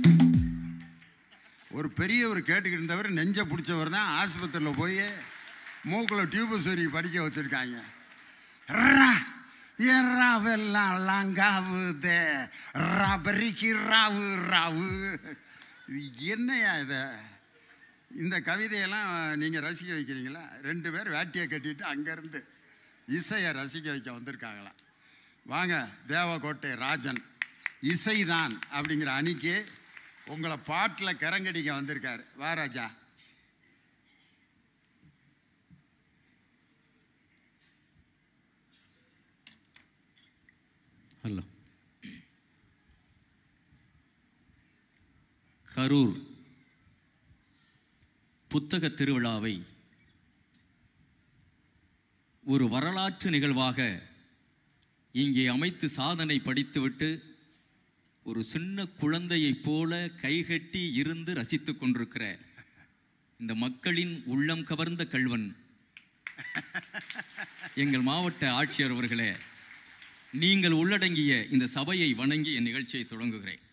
ஒரு பெரியவர் கேட்டுக்கிட்டு இருந்தவர் நெஞ்ச பிடிச்சவர் தான் ஆஸ்பத்திரியில் போய் மூக்கில் டியூபு சொருகி படிக்க வச்சுருக்காங்க ராவெல்லாம் லாங்காவுதே ரபரிக்கு ராவு ராவு இது என்னையா இதை இந்த கவிதையெல்லாம் நீங்கள் ரசிக்க வைக்கிறீங்களா ரெண்டு பேர் வேட்டியை கட்டிட்டு அங்கேருந்து இசையை ரசிக்க வைக்க வந்திருக்காங்களா வாங்க தேவகோட்டை ராஜன் இசைதான் அப்படிங்கிற அணிக்கு உங்களை பாட்டில் கரங்கடிக்க வந்திருக்காரு வா ராஜா ஹலோ கரூர் புத்தக திருவிழாவை ஒரு வரலாற்று நிகழ்வாக இங்கே அமைத்து சாதனை படித்துவிட்டு ஒரு சின்ன குழந்தையைப் போல கைகட்டி இருந்து ரசித்துக் கொண்டிருக்கிற இந்த மக்களின் உள்ளம் கவர்ந்த கல்வன் எங்கள் மாவட்ட ஆட்சியர் அவர்களே நீங்கள் உள்ளடங்கிய இந்த சபையை வணங்கி என் நிகழ்ச்சியை தொடங்குகிறேன்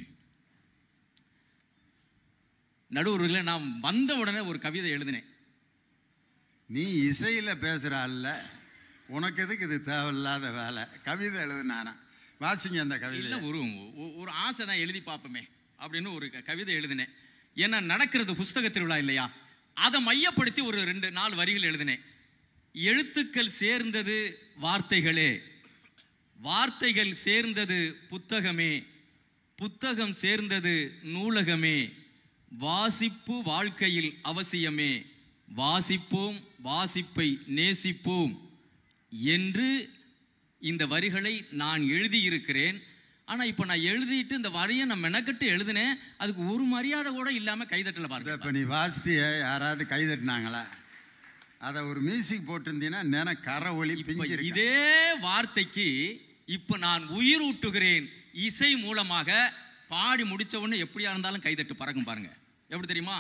நடுவர்களில் நான் வந்த உடனே ஒரு கவிதை எழுதினேன் நீ இசையில் பேசுகிறாள்ல உனக்கு எதுக்கு இது தேவையில்லாத வேலை கவிதை எழுதுனானா வாசிங்க அந்த இல்லை கவிதை ஒரு ஒ- ஒரு ஆசை தான் எழுதி பார்ப்போமே அப்படின்னு ஒரு க- கவிதை எழுதினேன் ஏன்னா நடக்கிறது புஸ்தக திருவிழா இல்லையா அதை மையப்படுத்தி ஒரு ரெண்டு நாலு வரிகள் எழுதினேன் எழுத்துக்கள் சேர்ந்தது வார்த்தைகளே வார்த்தைகள் சேர்ந்தது புத்தகமே புத்தகம் சேர்ந்தது நூலகமே வாசிப்பு வாழ்க்கையில் அவசியமே வாசிப்போம் வாசிப்பை நேசிப்போம் என்று இந்த வரிகளை நான் எழுதியிருக்கிறேன் ஆனால் இப்போ நான் எழுதிட்டு இந்த வரியை நான் மெனக்கட்டு எழுதினேன் அதுக்கு ஒரு மரியாதை கூட இல்லாமல் கைதட்டல இதை பாருங்க இப்போ நீ வாசித்திய யாராவது கைதட்டினாங்களா அதை ஒரு மியூசிக் போட்டிருந்தீங்கன்னா நேரம் கரை ஒளி இப்ப பிஞ்சு இதே வார்த்தைக்கு இப்போ நான் உயிர் ஊட்டுகிறேன் இசை மூலமாக பாடி முடிச்ச உடனே எப்படியா இருந்தாலும் கைதட்டு பறக்கும் பாருங்க எப்படி தெரியுமா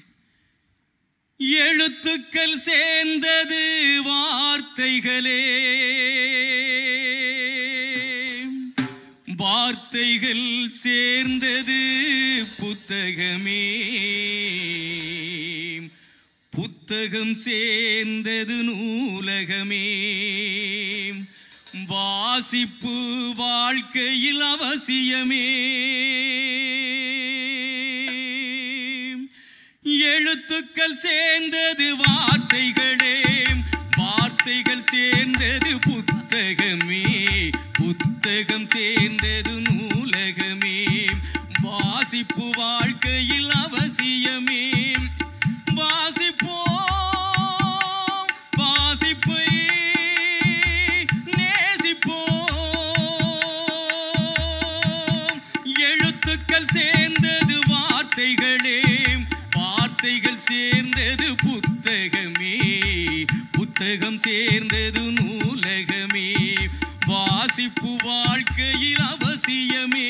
எழுத்துக்கள் சேர்ந்தது வார்த்தைகளே வார்த்தைகள் சேர்ந்தது புத்தகமே புத்தகம் சேர்ந்தது நூலகமே வாசிப்பு வாழ்க்கையில் அவசியமே எழுத்துக்கள் சேர்ந்தது வார்த்தைகளே வார்த்தைகள் சேர்ந்தது புத்தகமே புத்தகம் சேர்ந்தது நூலகமே வாசிப்பு வாழ்க்கையில் அவசியமே வாசிப்போம் வாசிப்பை நேசிப்போம் எழுத்துக்கள் சேர்ந்தது வார்த்தைகளே வார்த்தைகள் சேர்ந்தது புத்தகமே புத்தகம் சேர்ந்தது நூலகமே வாசிப்பு வாழ்க்கையில் அவசியமே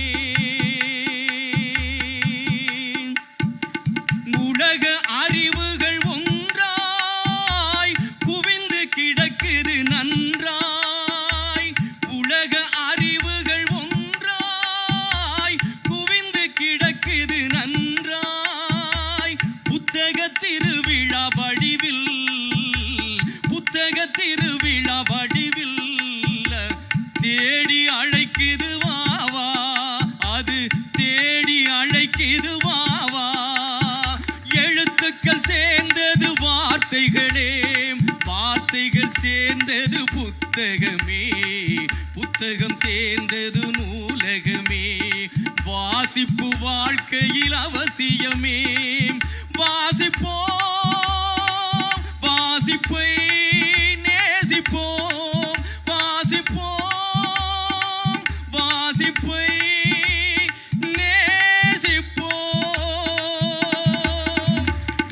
உலக அறிவுகள் ஒன்றாய் குவிந்து கிடக்குது நன்றாய் உலக அறிவுகள் ஒன்றாய் குவிந்து கிடக்குது நன்றாய் புத்தக திருவிழா வடிவில் புத்தக திருவிழா வடிவில் தேடி அழைக்குது வாவா அது தேடி அழைக்குது வாவா எழுத்துக்கள் சேர்ந்தது வார்த்தைகளே வார்த்தைகள் சேர்ந்தது புத்தகமே புத்தகம் சேர்ந்தது நூலகமே வாசிப்பு வாழ்க்கையில் அவசியமே வாசிப்போம் வாசிப்பை நேசிப்போம் வாசிப்போம் வாசிப்பை நேசிப்போம்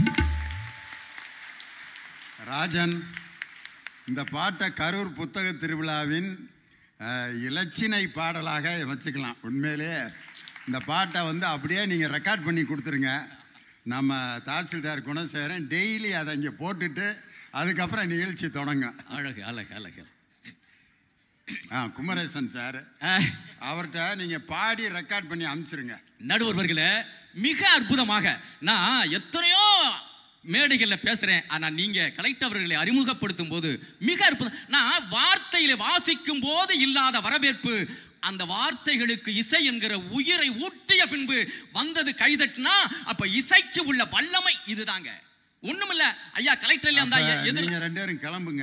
ராஜன் இந்த பாட்டை கரூர் புத்தக திருவிழாவின் அஹ், இலச்சினை பாடலாக வச்சுக்கலாம் உண்மையிலே இந்த பாட்டை வந்து அப்படியே நீங்கள் ரெக்கார்ட் பண்ணி கொடுத்துருங்க நம்ம தாசில்தார் குணசேகரன் டெய்லி அதை இங்கே போட்டுட்டு அதுக்கப்புறம் நிகழ்ச்சி தொடங்கும் அழகு அழகு அழகு ஆ குமரேசன் சார் அஹ், அவர்கிட்ட நீங்கள் பாடி ரெக்கார்ட் பண்ணி அனுப்பிச்சிருங்க நடுவர்களே மிக அற்புதமாக நான் எத்தனையோ மேடைகளில் பேசுறேன் ஆனா நீங்க கலெக்டர் அவர்களை அறிமுகப்படுத்தும் போது மிக அற்புதம் நான் வார்த்தையில வாசிக்கும் போது இல்லாத வரவேற்பு அந்த வார்த்தைகளுக்கு இசை என்கிற உயிரை ஊட்டிய பின்பு வந்தது கைதட்டினா அப்ப இசைக்கு உள்ள வல்லமை இதுதாங்க ஒண்ணுமில்ல ஐயா கலெக்டர்ல அந்த ஐயா எதிர் நீங்கள் ரெண்டு பேரும் கிளம்புங்க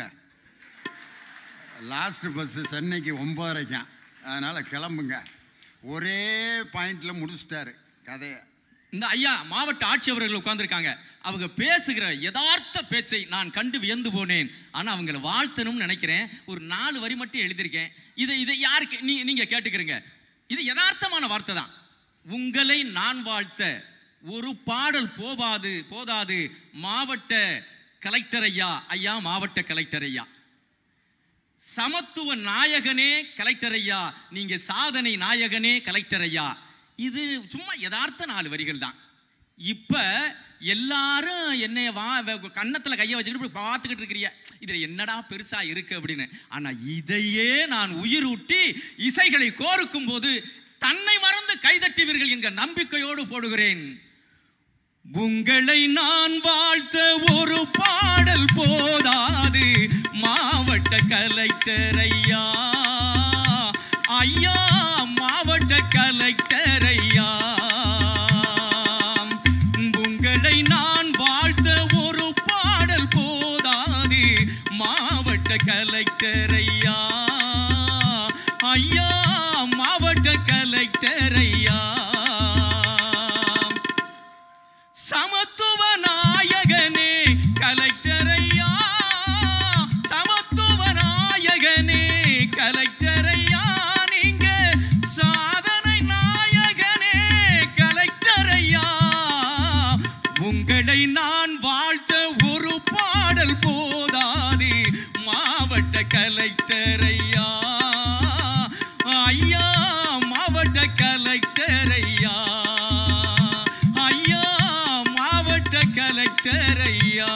லாஸ்ட் பஸ்ஸு சென்னைக்கு ஒம்பதரைக்கான் அதனால் கிளம்புங்க ஒரே பாயிண்டில் முடிச்சிட்டாரு கதையை இந்த ஐயா மாவட்ட ஆட்சியவர்கள் உட்கார்ந்திருக்காங்க அவங்க பேசுகிற யதார்த்த பேச்சை நான் கண்டு வியந்து போனேன் ஆனா அவங்கள வாழ்த்தணும்னு நினைக்கிறேன் ஒரு நாலு வரி மட்டும் எழுதியிருக்கேன் இதை இதை யாருக்கு நீ நீங்க கேட்டுக்கிறீங்க இது யதார்த்தமான வார்த்தை தான் உங்களை நான் வாழ்த்த ஒரு பாடல் போவாது போதாது மாவட்ட கலெக்டர் ஐயா ஐயா மாவட்ட கலெக்டர் ஐயா சமத்துவ நாயகனே கலெக்டர் ஐயா நீங்க சாதனை நாயகனே கலெக்டர் ஐயா இது சும்மா யதார்த்த நாலு வரிகள் தான் இப்ப எல்லாரும் என்னைய வா வ- கன்னத்துல கையை வச்சுக்கிட்டு இப்படி பார்த்துக்கிட்டு இருக்கிறிய இதுல என்னடா பெருசா இருக்கு அப்படின்னு ஆனா இதையே நான் உயிரூட்டி இசைகளை கோருக்கும் போது தன்னை மறந்து கைதட்டுவீர்கள் என்ற நம்பிக்கையோடு போடுகிறேன் உங்களை நான் வாழ்த்த ஒரு பாடல் போதாது மாவட்ட கலெக்டர் ஐயா ஐயா மாவட்ட கலெக்டர் ஐயா உங்களை நான் வாழ்த்த ஒரு பாடல் போதாது மாவட்ட கலெக்டர் ஐயா ஐயா மாவட்ட கலெக்டர் ஐயா சமத்துவ நாயகனே கலெக்டர் ஐயா சமத்துவ நாயகனே கலெக்டர் ஐயா நீங்க சாதனை நாயகனே கலெக்டர் ஐயா உங்களை நான் வாழ்த்த ஒரு பாடல் போதாது மாவட்ட கலெக்டர் ஐயா ஐயா மாவட்ட கலெக்டர் ஐயா ஐயா மாவட்ட கலெக்டர் ஐயா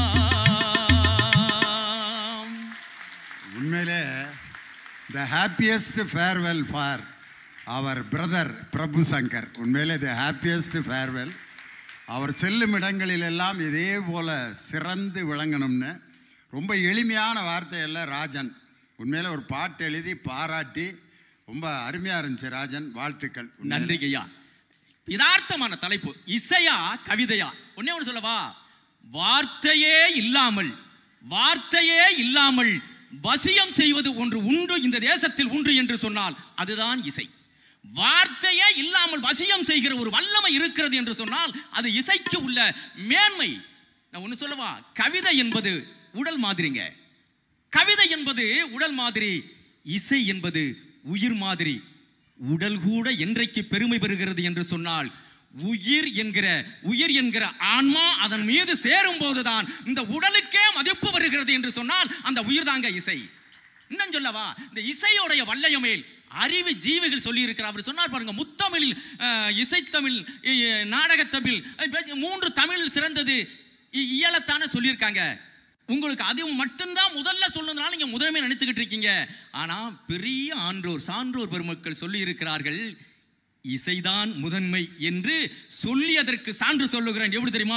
உண்மையிலே the happiest farewell for our brother Prabhu Shankar உண்மையிலே த ஹாப்பியஸ்ட் ஃபேர்வெல் அவர் செல்லும் இடங்களிலெல்லாம் இதே போல சிறந்து விளங்கணும்னு ரொம்ப எளிமையான வார்த்தையல்ல ராஜன் உண்மையில ஒரு பாட்டு எழுதி பாராட்டி ரொம்ப அருமையாக இருந்துச்சு ராஜன் வாழ்த்துக்கள் உண்மையிலே. நன்றி ஐயா யதார்த்தமான தலைப்பு இசையா கவிதையா ஒன்னே ஒன்று சொல்லவா வார்த்தையே இல்லாமல் வார்த்தையே இல்லாமல் வசியம் செய்வது ஒன்று உண்டு இந்த தேசத்தில் உண்டு என்று சொன்னால் அதுதான் இசை வார்த்தையே இல்லாமல் வசியம் செய்கிற ஒரு வல்லமை இருக்கிறது என்று சொன்னால் அது இசைக்கு உள்ள மேன்மை நான் ஒன்று சொல்லவா கவிதை என்பது உடல் மாதிரிங்க கவிதை என்பது உடல் மாதிரி இசை என்பது உயிர் மாதிரி உடல் கூட என்றைக்கு பெருமை பெறுகிறது என்று சொன்னால் உயிர் என்கிற உயிர் என்கிற ஆன்மா அதன் மீது சேரும் போதுதான் இந்த உடலுக்கே மதிப்பு வருகிறது என்று சொன்னால் அந்த உயிர் தாங்க இசை இன்னும் சொல்லவா இந்த இசையோடைய வல்லயமேல் அறிவு ஜீவிகள் சொல்லி இருக்கிறார் அவர் சொன்னார் பாருங்க முத்தமிழில் அஹ், இசைத்தமிழ் இ- நாடகத்தமிழ் அஹ், மூன்று தமிழ் சிறந்தது இ- இயலத்தான சொல்லியிருக்காங்க உங்களுக்கு அது மட்டும்தான் முதல்ல சொன்னதுனால நீங்க முதன்மை நினைச்சுக்கிட்டு இருக்கீங்க ஆனா பெரிய ஆன்றோர் சான்றோர் பெருமக்கள் சொல்லி இருக்கிறார்கள் இசைதான் முதன்மை என்று சொல்லி அதற்கு சான்று சொல்லுகிறேன் எப்படி தெரியுமா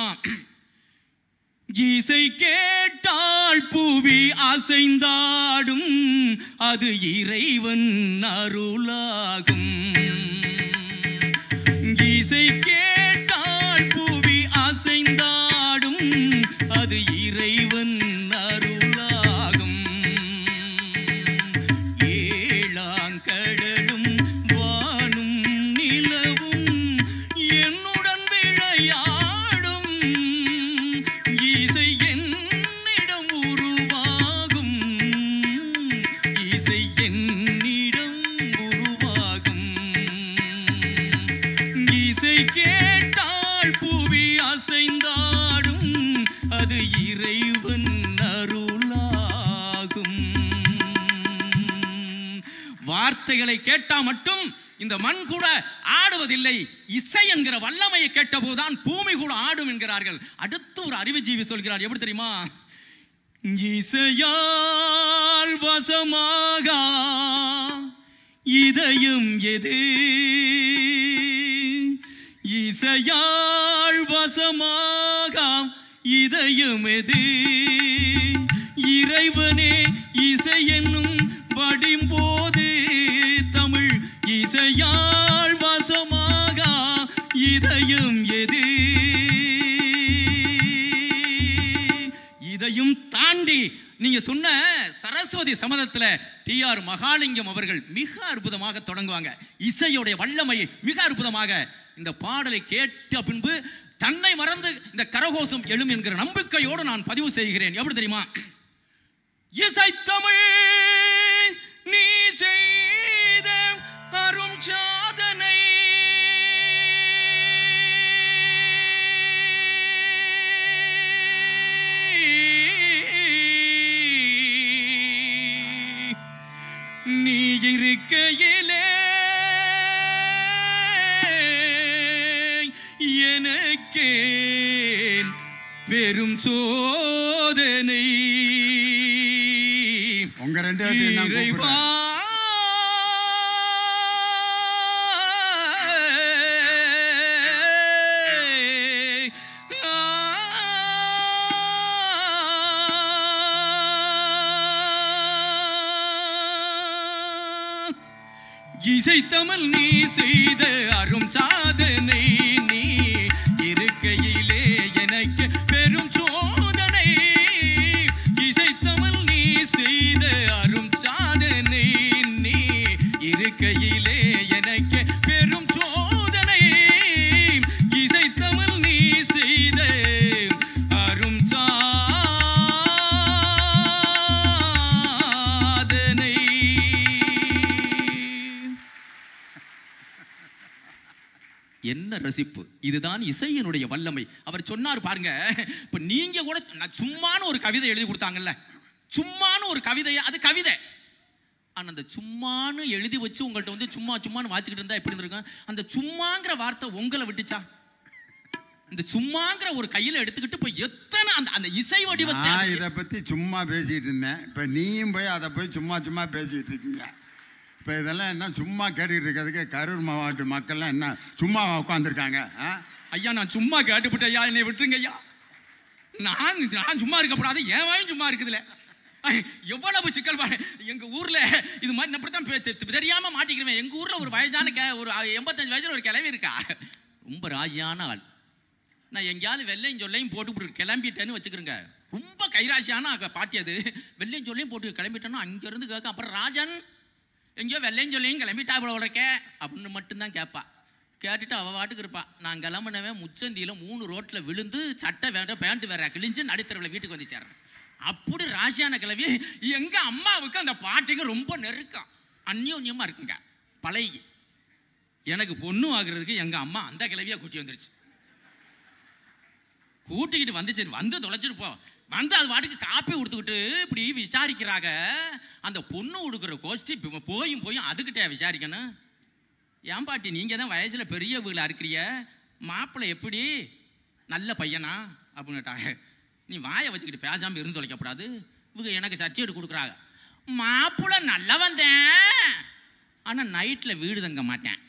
இசை கேட்டால் புவி அசைந்தாடும் அது இறைவன் அருளாகும் இசை கேட்டால் புவி அசைந்தாடும் அது இறைவன் அருளாகும் ஏழாங்கடலும் வானும் நிலவும் கேட்டால் புவி அசைந்தாடும் அது இறைவன் அருளாகும் வார்த்தைகளை கேட்டா மட்டும் இந்த மண் கூட ஆடுவதில்லை இசை என்கிற வல்லமையை கேட்டபோதுதான் பூமி கூட ஆடும் என்கிறார்கள் அடுத்து ஒரு அறிவுஜீவி சொல்கிறார் எப்படி தெரியுமா இசையால் வசமாக இதயம் எது இசையால் வசமாக இதயம் எது இறைவனே இசை என்னும் படிம்போது தமிழ் இசையால் வசமாக இதயம் எது இதையும் தாண்டி நீங்க சொன்ன சரஸ்வதி சமதத்துல டி ஆர் மகாலிங்கம் அவர்கள் மிக அற்புதமாக தொடங்குவாங்க இசையுடைய வல்லமையை மிக அற்புதமாக இந்த பாடலை கேட்ட பின்பு தன்னை மறந்து இந்த கரகோஷம் எழும் என்கிற நம்பிக்கையோடு நான் பதிவு செய்கிறேன் எப்படி தெரியுமா இசைத்தமிழ் நீ செய்த அரும் சாதனை நீ இருக்கையிலே எனக்கேன் பெரும் சோதனை உங்க ரெண்டு பேர்த்தையும் நான் இறைவா கூப்பிடுறேன். இசைத்தமிழ் நீ செய்த அரும் சாதனை நீ இருக்கையிலே எனக்கு பெரும் சோதனை இசைத்தமிழ் நீ செய்த அரும் சாதனை நீ இருக்கையிலே எனக்கு பெரும் சோதனை இசைத்தமிழ் நீ செய்த அரும் சாதனை என்ன ரசிப்பு இதுதான் இசையினுடைய வல்லமை அவர் சொன்னார் பாருங்க இப்ப நீங்க கூட நான் சும்மான்னு ஒரு கவிதை எழுதி கொடுத்தாங்கல்ல சும்மான்னு ஒரு கவிதையை அது கவிதை ஆனா அந்த சும்மான்னு எழுதி வச்சு உங்கள்ட்ட வந்து சும்மா சும்மான்னு வாசிக்கிட்டு இருந்தா எப்படி இருந்திருக்கும் அந்த சும்மாங்கிற வார்த்தை உங்களை விட்டுச்சா இந்த சும்மாங்கிற ஒரு கையில எடுத்துக்கிட்டு போய் எத்தனை அந்த அந்த இசை வடிவத்தை நான் இதை பற்றி சும்மா பேசிகிட்டு இருந்தேன் இப்போ நீயும் போய் அதை போய் சும்மா சும்மா பேசிகிட்டு இருக்கீங்க இப்போ இதெல்லாம் என்ன சும்மா கேட்டுக்கிட்டு இருக்கிறதுக்கு கரூர் மாவட்ட மக்கள்லாம் என்ன சும்மா உட்காந்துருக்காங்க ஆ ஐயா நான் சும்மா கேட்டுவிட்டேன் ஐயா என்னை விட்டுருங்க ஐயா நான் நான் சும்மா இருக்கக்கூடாது என் வாயும் சும்மா இருக்குதுல ஐ, எவ்வளவு சிக்கல் பாரு எங்க ஊர்ல இது மாதிரி நான் இப்படித்தான் பே- தெ- தெரியாம மாட்டிக்கிறேன் எங்க ஊர்ல ஒரு வயசான கே ஒரு எண்பத்தஞ்சு வயசுல ஒரு கிளவி இருக்கா ரொம்ப ராஜியான ஆள் நான் எங்கேயாவது வெள்ளையும் சொல்லையும் போட்டு கிளம்பிட்டேன்னு வச்சுக்கிறேங்க ரொம்ப கைராசியான அக- பாட்டி அது வெள்ளையும் சொல்லையும் போட்டு கிளம்பிட்டேன்னா அங்கேருந்து கேட்க அப்புறம் ராஜன் எங்கேயோ வெள்ளையும் சொல்லையும் கிளம்பிட்டா இவ்வளோ உழைக்க அப்படின்னு மட்டும்தான் கேட்பா கேட்டுட்டு அவள் பாட்டுக்கு இருப்பா நான் கிளம்புனவன் முச்சந்தியில் மூணு ரோட்டில் விழுந்து சட்டை வேண்டாம் பேண்ட் வேற கிழிஞ்சு நடுத்தரவில் வீட்டுக்கு வந்து சேர்றேன் அப்படி ராசியான கிளவி எங்கள் அம்மாவுக்கு அந்த பாட்டிக்கு ரொம்ப நெருக்கம் அந்யோன்யமாக இருக்குங்க பழகி எனக்கு பொண்ணு ஆகுறதுக்கு எங்கள் அம்மா அந்த கிளவியாக கூட்டி வந்துருச்சு கூட்டிக்கிட்டு வந்துச்சு வந்து தொலைச்சிட்டு போ வந்து அது பாட்டுக்கு காப்பி கொடுத்துக்கிட்டு இப்படி விசாரிக்கிறாங்க அந்த பொண்ணு கொடுக்குற கோஷ்டி இப்ப போயும் போயும் அதுக்கிட்டே விசாரிக்கணும் ஏன் பாட்டி நீங்கள் தான் வயசில் பெரிய வீடாக இருக்கிறிய மாப்பிள்ளை எப்படி நல்ல பையனா அப்படின்னுட்டாங்க நீ வாயை வச்சுக்கிட்டு பேசாமல் இருந்து தொலைக்கப்படாது இவங்க எனக்கு சர்டிஃபிகேட் கொடுக்குறாங்க மாப்பிள்ளை நல்லவன் தான் ஆனால் நைட்டில் வீடு தங்க மாட்டேன்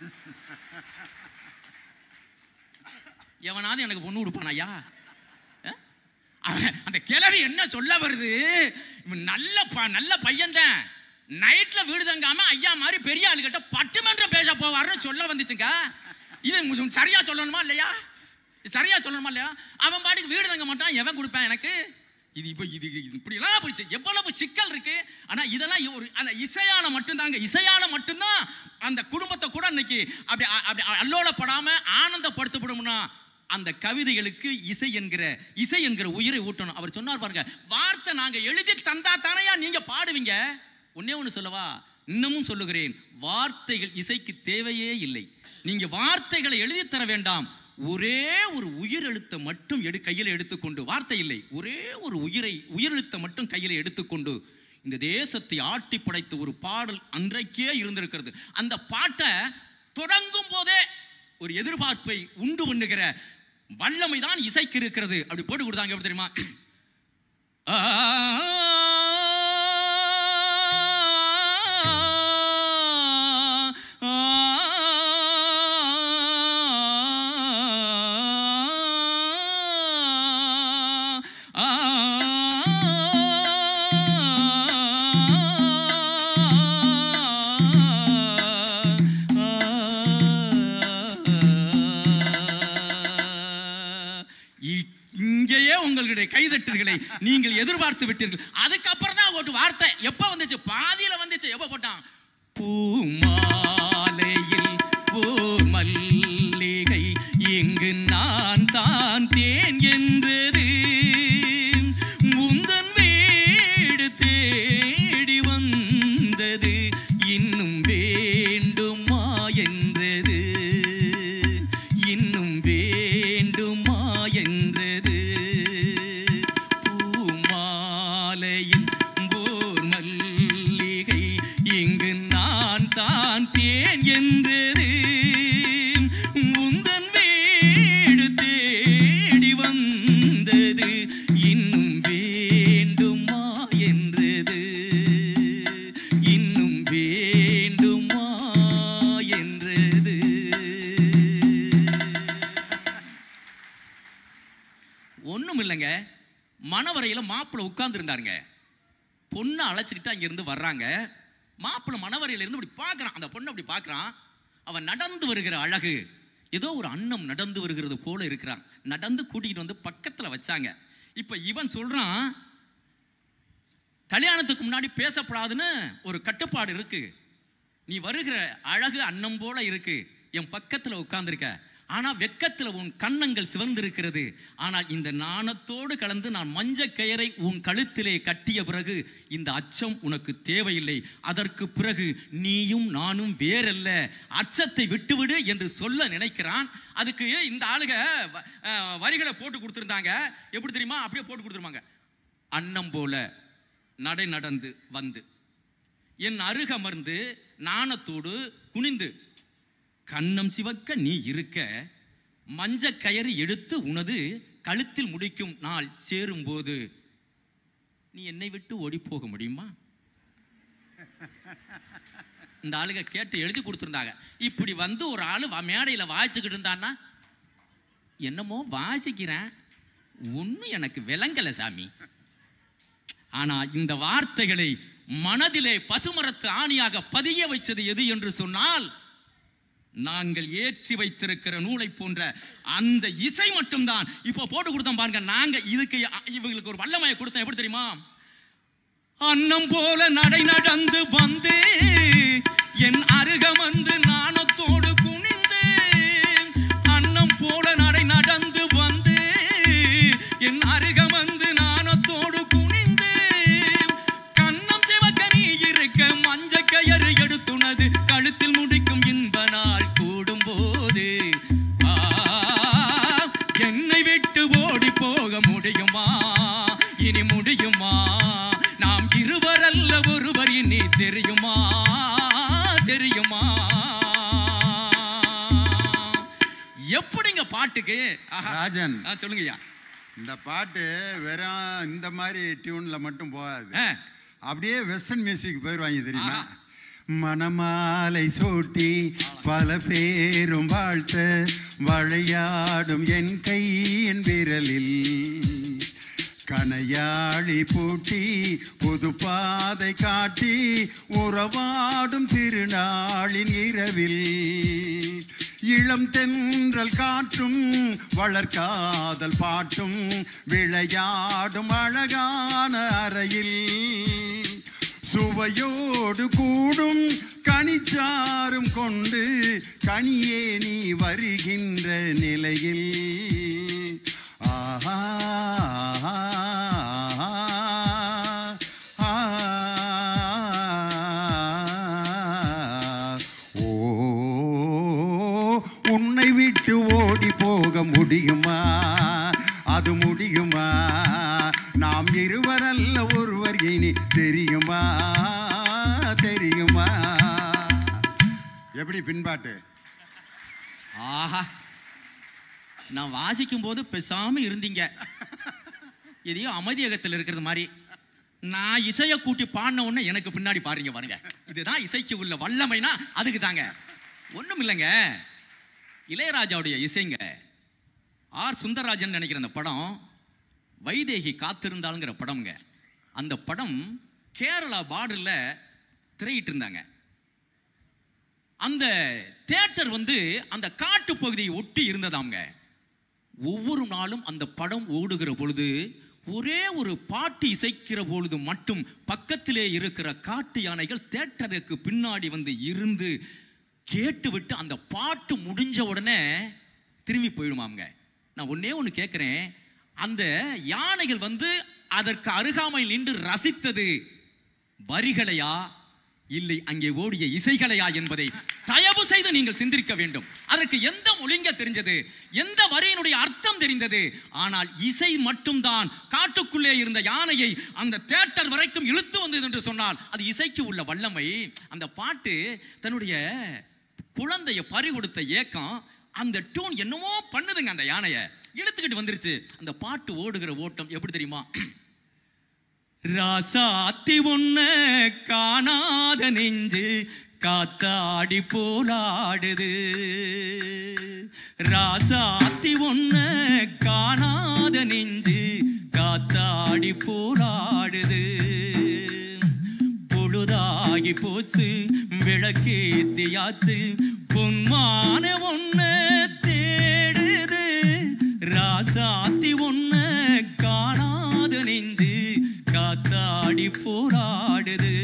எவனாவது எனக்கு பொண்ணு கொடுப்பானா ஐயா அஹ்? அவன் அந்த கிழவி என்ன சொல்ல வருது இவன் நல்ல ப- நல்ல பையன்தான் நைட்ல வீடு தங்காம ஐயா மாதிரி பெரிய ஆளுகிட்ட பட்டுமன்றம் பேச போவாருன்னு சொல்ல வந்துச்சுங்க இது உங்க சரியா சொல்லணுமா இல்லையா இது சரியா சொல்லணுமா இல்லையா அவன் பாட்டுக்கு வீடு தங்க மாட்டான் எவன் கொடுப்பான் எனக்கு இது இப்போ இது இது இப்படிலாம் போயிடுச்சு எவ்வளவு சிக்கல் இருக்கு ஆனா இதெல்லாம் ஒரு அந்த இசையால மட்டும்தாங்க இசையால மட்டும்தான் அந்த குடும்பத்தை கூட இன்னைக்கு அப்படி அ- அப்படி அல்லோலப்படாம ஆனந்தப்படுத்தப்படும்னா அந்த கவிதைகளுக்கு இசை என்கிற இசை என்கிற உயிரை ஊட்டணும் அவர் சொன்னார் பாருங்க வார்த்தை நாங்க எழுதி தந்தா தானையா நீங்க பாடுவீங்க ஒன்னே ஒன்று சொல்லவா இன்னமும் சொல்லுகிறேன் வார்த்தைகள் இசைக்கு தேவையே இல்லை நீங்க வார்த்தைகளை எழுதி தர வேண்டாம் ஒரே ஒரு உயிரெழுத்தை மட்டும் எடு கையில் எடுத்துக்கொண்டு வார்த்தை இல்லை ஒரே ஒரு உயிரை உயிரெழுத்தை மட்டும் கையில் எடுத்துக்கொண்டு இந்த தேசத்தை ஆட்டி படைத்த ஒரு பாடல் அன்றைக்கே இருந்திருக்கிறது அந்த பாட்டை தொடங்கும் போதே ஒரு எதிர்பார்ப்பை உண்டு பண்ணுகிற வல்லமை தான் இசைக்கு இருக்கிறது அப்படி போட்டு கொடுத்தாங்க எப்படி தெரியுமா இ- இங்கேயே உங்களுடைய கைதட்டல்களை நீங்கள் எதிர்பார்த்து விட்டீர்கள் அதுக்கப்புறம் தான் ஒரு வார்த்தை எப்ப வந்துச்சு பாதியில வந்துச்சு எப்ப போட்டான் பூமாலையில் போர் மல்லிகை இங்கு நான் தான் தேன் என்றது முந்தன் வீடு தேடி வந்தது இன்னும் வேண்டுமா என்றது இன்னும் வேண்டுமா என்றது பூமாலையின் போர் மல்லிகை இங்கு நான் தான் தேன் என்றது முந்தன் வீடு தேடி வந்தது இன்னும் வேண்டுமா என்றது இன்னும் வேண்டுமா என்றது ஒண்ணும் இல்லைங்க மணவரையில மாப்பிள்ளை உட்கார்ந்து இருந்தாருங்க பொண்ணை அழைச்சிக்கிட்டு அங்கிருந்து வர்றாங்க மாப்பிள்ளை மணவரையில இருந்து இப்படி பார்க்கறான் அந்த பொண்ணை அப்படி பார்க்கறான் அவன் நடந்து வருகிற அழகு ஏதோ ஒரு அன்னம் நடந்து வருகிறது போல இருக்கிறான் நடந்து கூட்டிகிட்டு வந்து பக்கத்துல வச்சாங்க இப்ப இவன் சொல்றான் கல்யாணத்துக்கு முன்னாடி பேசப்படாதுன்னு ஒரு கட்டுப்பாடு இருக்கு நீ வருகிற அழகு அன்னம் போல இருக்கு என் பக்கத்துல உட்கார்ந்திருக்க ஆனா வெக்கத்துல உன் கன்னங்கள் சிவந்திருக்கிறது ஆனால் இந்த நாணத்தோடு கலந்து நான் மஞ்ச கயிறை உன் கழுத்திலே கட்டிய பிறகு இந்த அச்சம் உனக்கு தேவையில்லை அதற்கு பிறகு நீயும் நானும் வேறல்ல அச்சத்தை விட்டுவிடு என்று சொல்ல நினைக்கிறான் அதுக்கு இந்த ஆளுக வ- அஹ், வரிகளை போட்டு கொடுத்துருந்தாங்க எப்படி தெரியுமா அப்படியே போட்டு கொடுத்துருவாங்க அன்னம் போல நடை நடந்து வந்து என் அருகமர்ந்து நாணத்தோடு குனிந்து கன்னம் சிவக்க நீ இருக்க மஞ்ச கயிறு எடுத்து உனது கழுத்தில் முடிக்கும் நாள் சேரும்போது நீ என்னை விட்டு ஓடி போக முடியுமா இந்த ஆளுங்க கேட்டு எழுதி கொடுத்துருந்தாங்க இப்படி வந்து ஒரு ஆளு வ- மேடையில வாசிச்சுக்கிட்டு இருந்தான்னா என்னமோ வாசிக்கிறேன் ஒன்றும் எனக்கு விளங்கலை சாமி ஆனா இந்த வார்த்தைகளை மனதிலே பசுமரத்து ஆணியாக பதிய வைச்சது எது என்று சொன்னால் நாங்கள் ஏற்றி வைத்திருக்கிற நூலை போன்ற அந்த இசை மட்டும்தான் இப்போ போட்டு கொடுத்தோம் பாருங்க நாங்க இதுக்கு அ- இவங்களுக்கு ஒரு வல்லமையை கொடுத்தோம் எப்படி தெரியுமா அன்னம் போல நடை நடந்து வந்து என் அருகம் வந்து நாணத்தோடு குனிந்து அன்னம் போல நடை நடந்து வந்து என் அருகம் வந்து நாணத்தோடு குனிந்து கண்ணம் சிவக்க நீ இருக்க மஞ்ச கயறு எடுத்துனது கழுத்தில் முடிக்கும் இன்ப நாள் கூடும் போது என்னை விட்டு ஓடி போக முடியுமா இனி முடியுமா நாம் இருவரல்ல ஒருவர் இனி தெரியுமா தெரியுமா எப்படிங்க பாட்டுக்கு ஆஹா. ராஜன் ஆ, சொல்லுங்கய்யா இந்த பாட்டு வெறும் இந்த மாதிரி டியூன்ல மட்டும் போகாது ஆ, அப்படியே வெஸ்டர்ன் மியூசிக் போயிடுவாங்க தெரியுமா ஆஹா. மணமாலை சூட்டி பல பேரும் வாழ்த்த வளையாடும் என் கையின் விரலில் கணையாழி பூட்டி புது பாதை காட்டி உறவாடும் திருநாளின் இரவில் இளம் தென்றல் காற்றும் வளர்காதல் பாட்டும் விளையாடும் அழகான அறையில் சுவையோடு கூடும் கனிச்சாரும் கொண்டு கனியே நீ வருகின்ற நிலையில் ஆஹா ஆஹா, ஆஹா, முடியுமா அது முடியுமா நாம் இருவரல்ல ஒருவர் இனி தெரியுமா தெரியுமா எப்படி பின்பாட்டு ஆஹா நான் வாசிக்கும் போது பேசாம இருந்தீங்க எதையோ அமைதியகத்தில் இருக்கிறது மாதிரி நான் இசையை கூட்டி பாடின உடனே எனக்கு பின்னாடி பாருங்க பாருங்க இதுதான் இசைக்கு உள்ள வல்லமைனா அதுக்கு தாங்க ஒண்ணும் இல்லைங்க இளையராஜாவுடைய இசைங்க ஆர் சுந்தரராஜன் நினைக்கிற அந்த படம் வைதேகி காத்திருந்தாளுங்கிற படம்ங்க அந்த படம் கேரளா பார்டரில் திரையிட்டு இருந்தாங்க அந்த தேட்டர் வந்து அந்த காட்டு பகுதியை ஒட்டி இருந்ததாங்க ஒவ்வொரு நாளும் அந்த படம் ஓடுகிற பொழுது ஒரே ஒரு பாட்டு இசைக்கிற பொழுது மட்டும் பக்கத்திலே இருக்கிற காட்டு யானைகள் தேட்டருக்கு பின்னாடி வந்து இருந்து கேட்டுவிட்டு அந்த பாட்டு முடிஞ்ச உடனே திரும்பி போயிடுமாங்க நான் ஒண்ணே ஒன்று கேட்குறேன் அந்த யானைகள் வந்து அதற்கு அருகாமையில் நின்று ரசித்தது வரிகளையா இல்லை அங்கே ஓடிய இசைகளையா என்பதை தயவு செய்து நீங்கள் சிந்திக்க வேண்டும் அதற்கு எந்த மொழிங்க தெரிஞ்சது எந்த வரியினுடைய அர்த்தம் தெரிந்தது ஆனால் இசை மட்டும்தான் காட்டுக்குள்ளே இருந்த யானையை அந்த தேட்டர் வரைக்கும் இழுத்து வந்தது என்று சொன்னால் அது இசைக்கு உள்ள வல்லமை அந்த பாட்டு தன்னுடைய குழந்தைய பறி கொடுத்த ஏக்கம் அந்த டியூன் என்னமோ பண்ணுதுங்க அந்த யானையை இழுத்துக்கிட்டு வந்துருச்சு அந்த பாட்டு ஓடுகிற ஓட்டம் எப்படி தெரியுமா ராசாத்தி ஒன்ன காணாத நெஞ்சு காத்தாடி போலாடுது ராசாத்தி ஒன்ன காணாத நெஞ்சு காத்தாடி போலாடுது பொழுதாகி போச்சு விளக்கேத்தியாச்சு பொன்மான ஒன்ன தேடுது ராசாத்தி ஒன்ன காணாத நெஞ்சு காத்தாடி போராடுது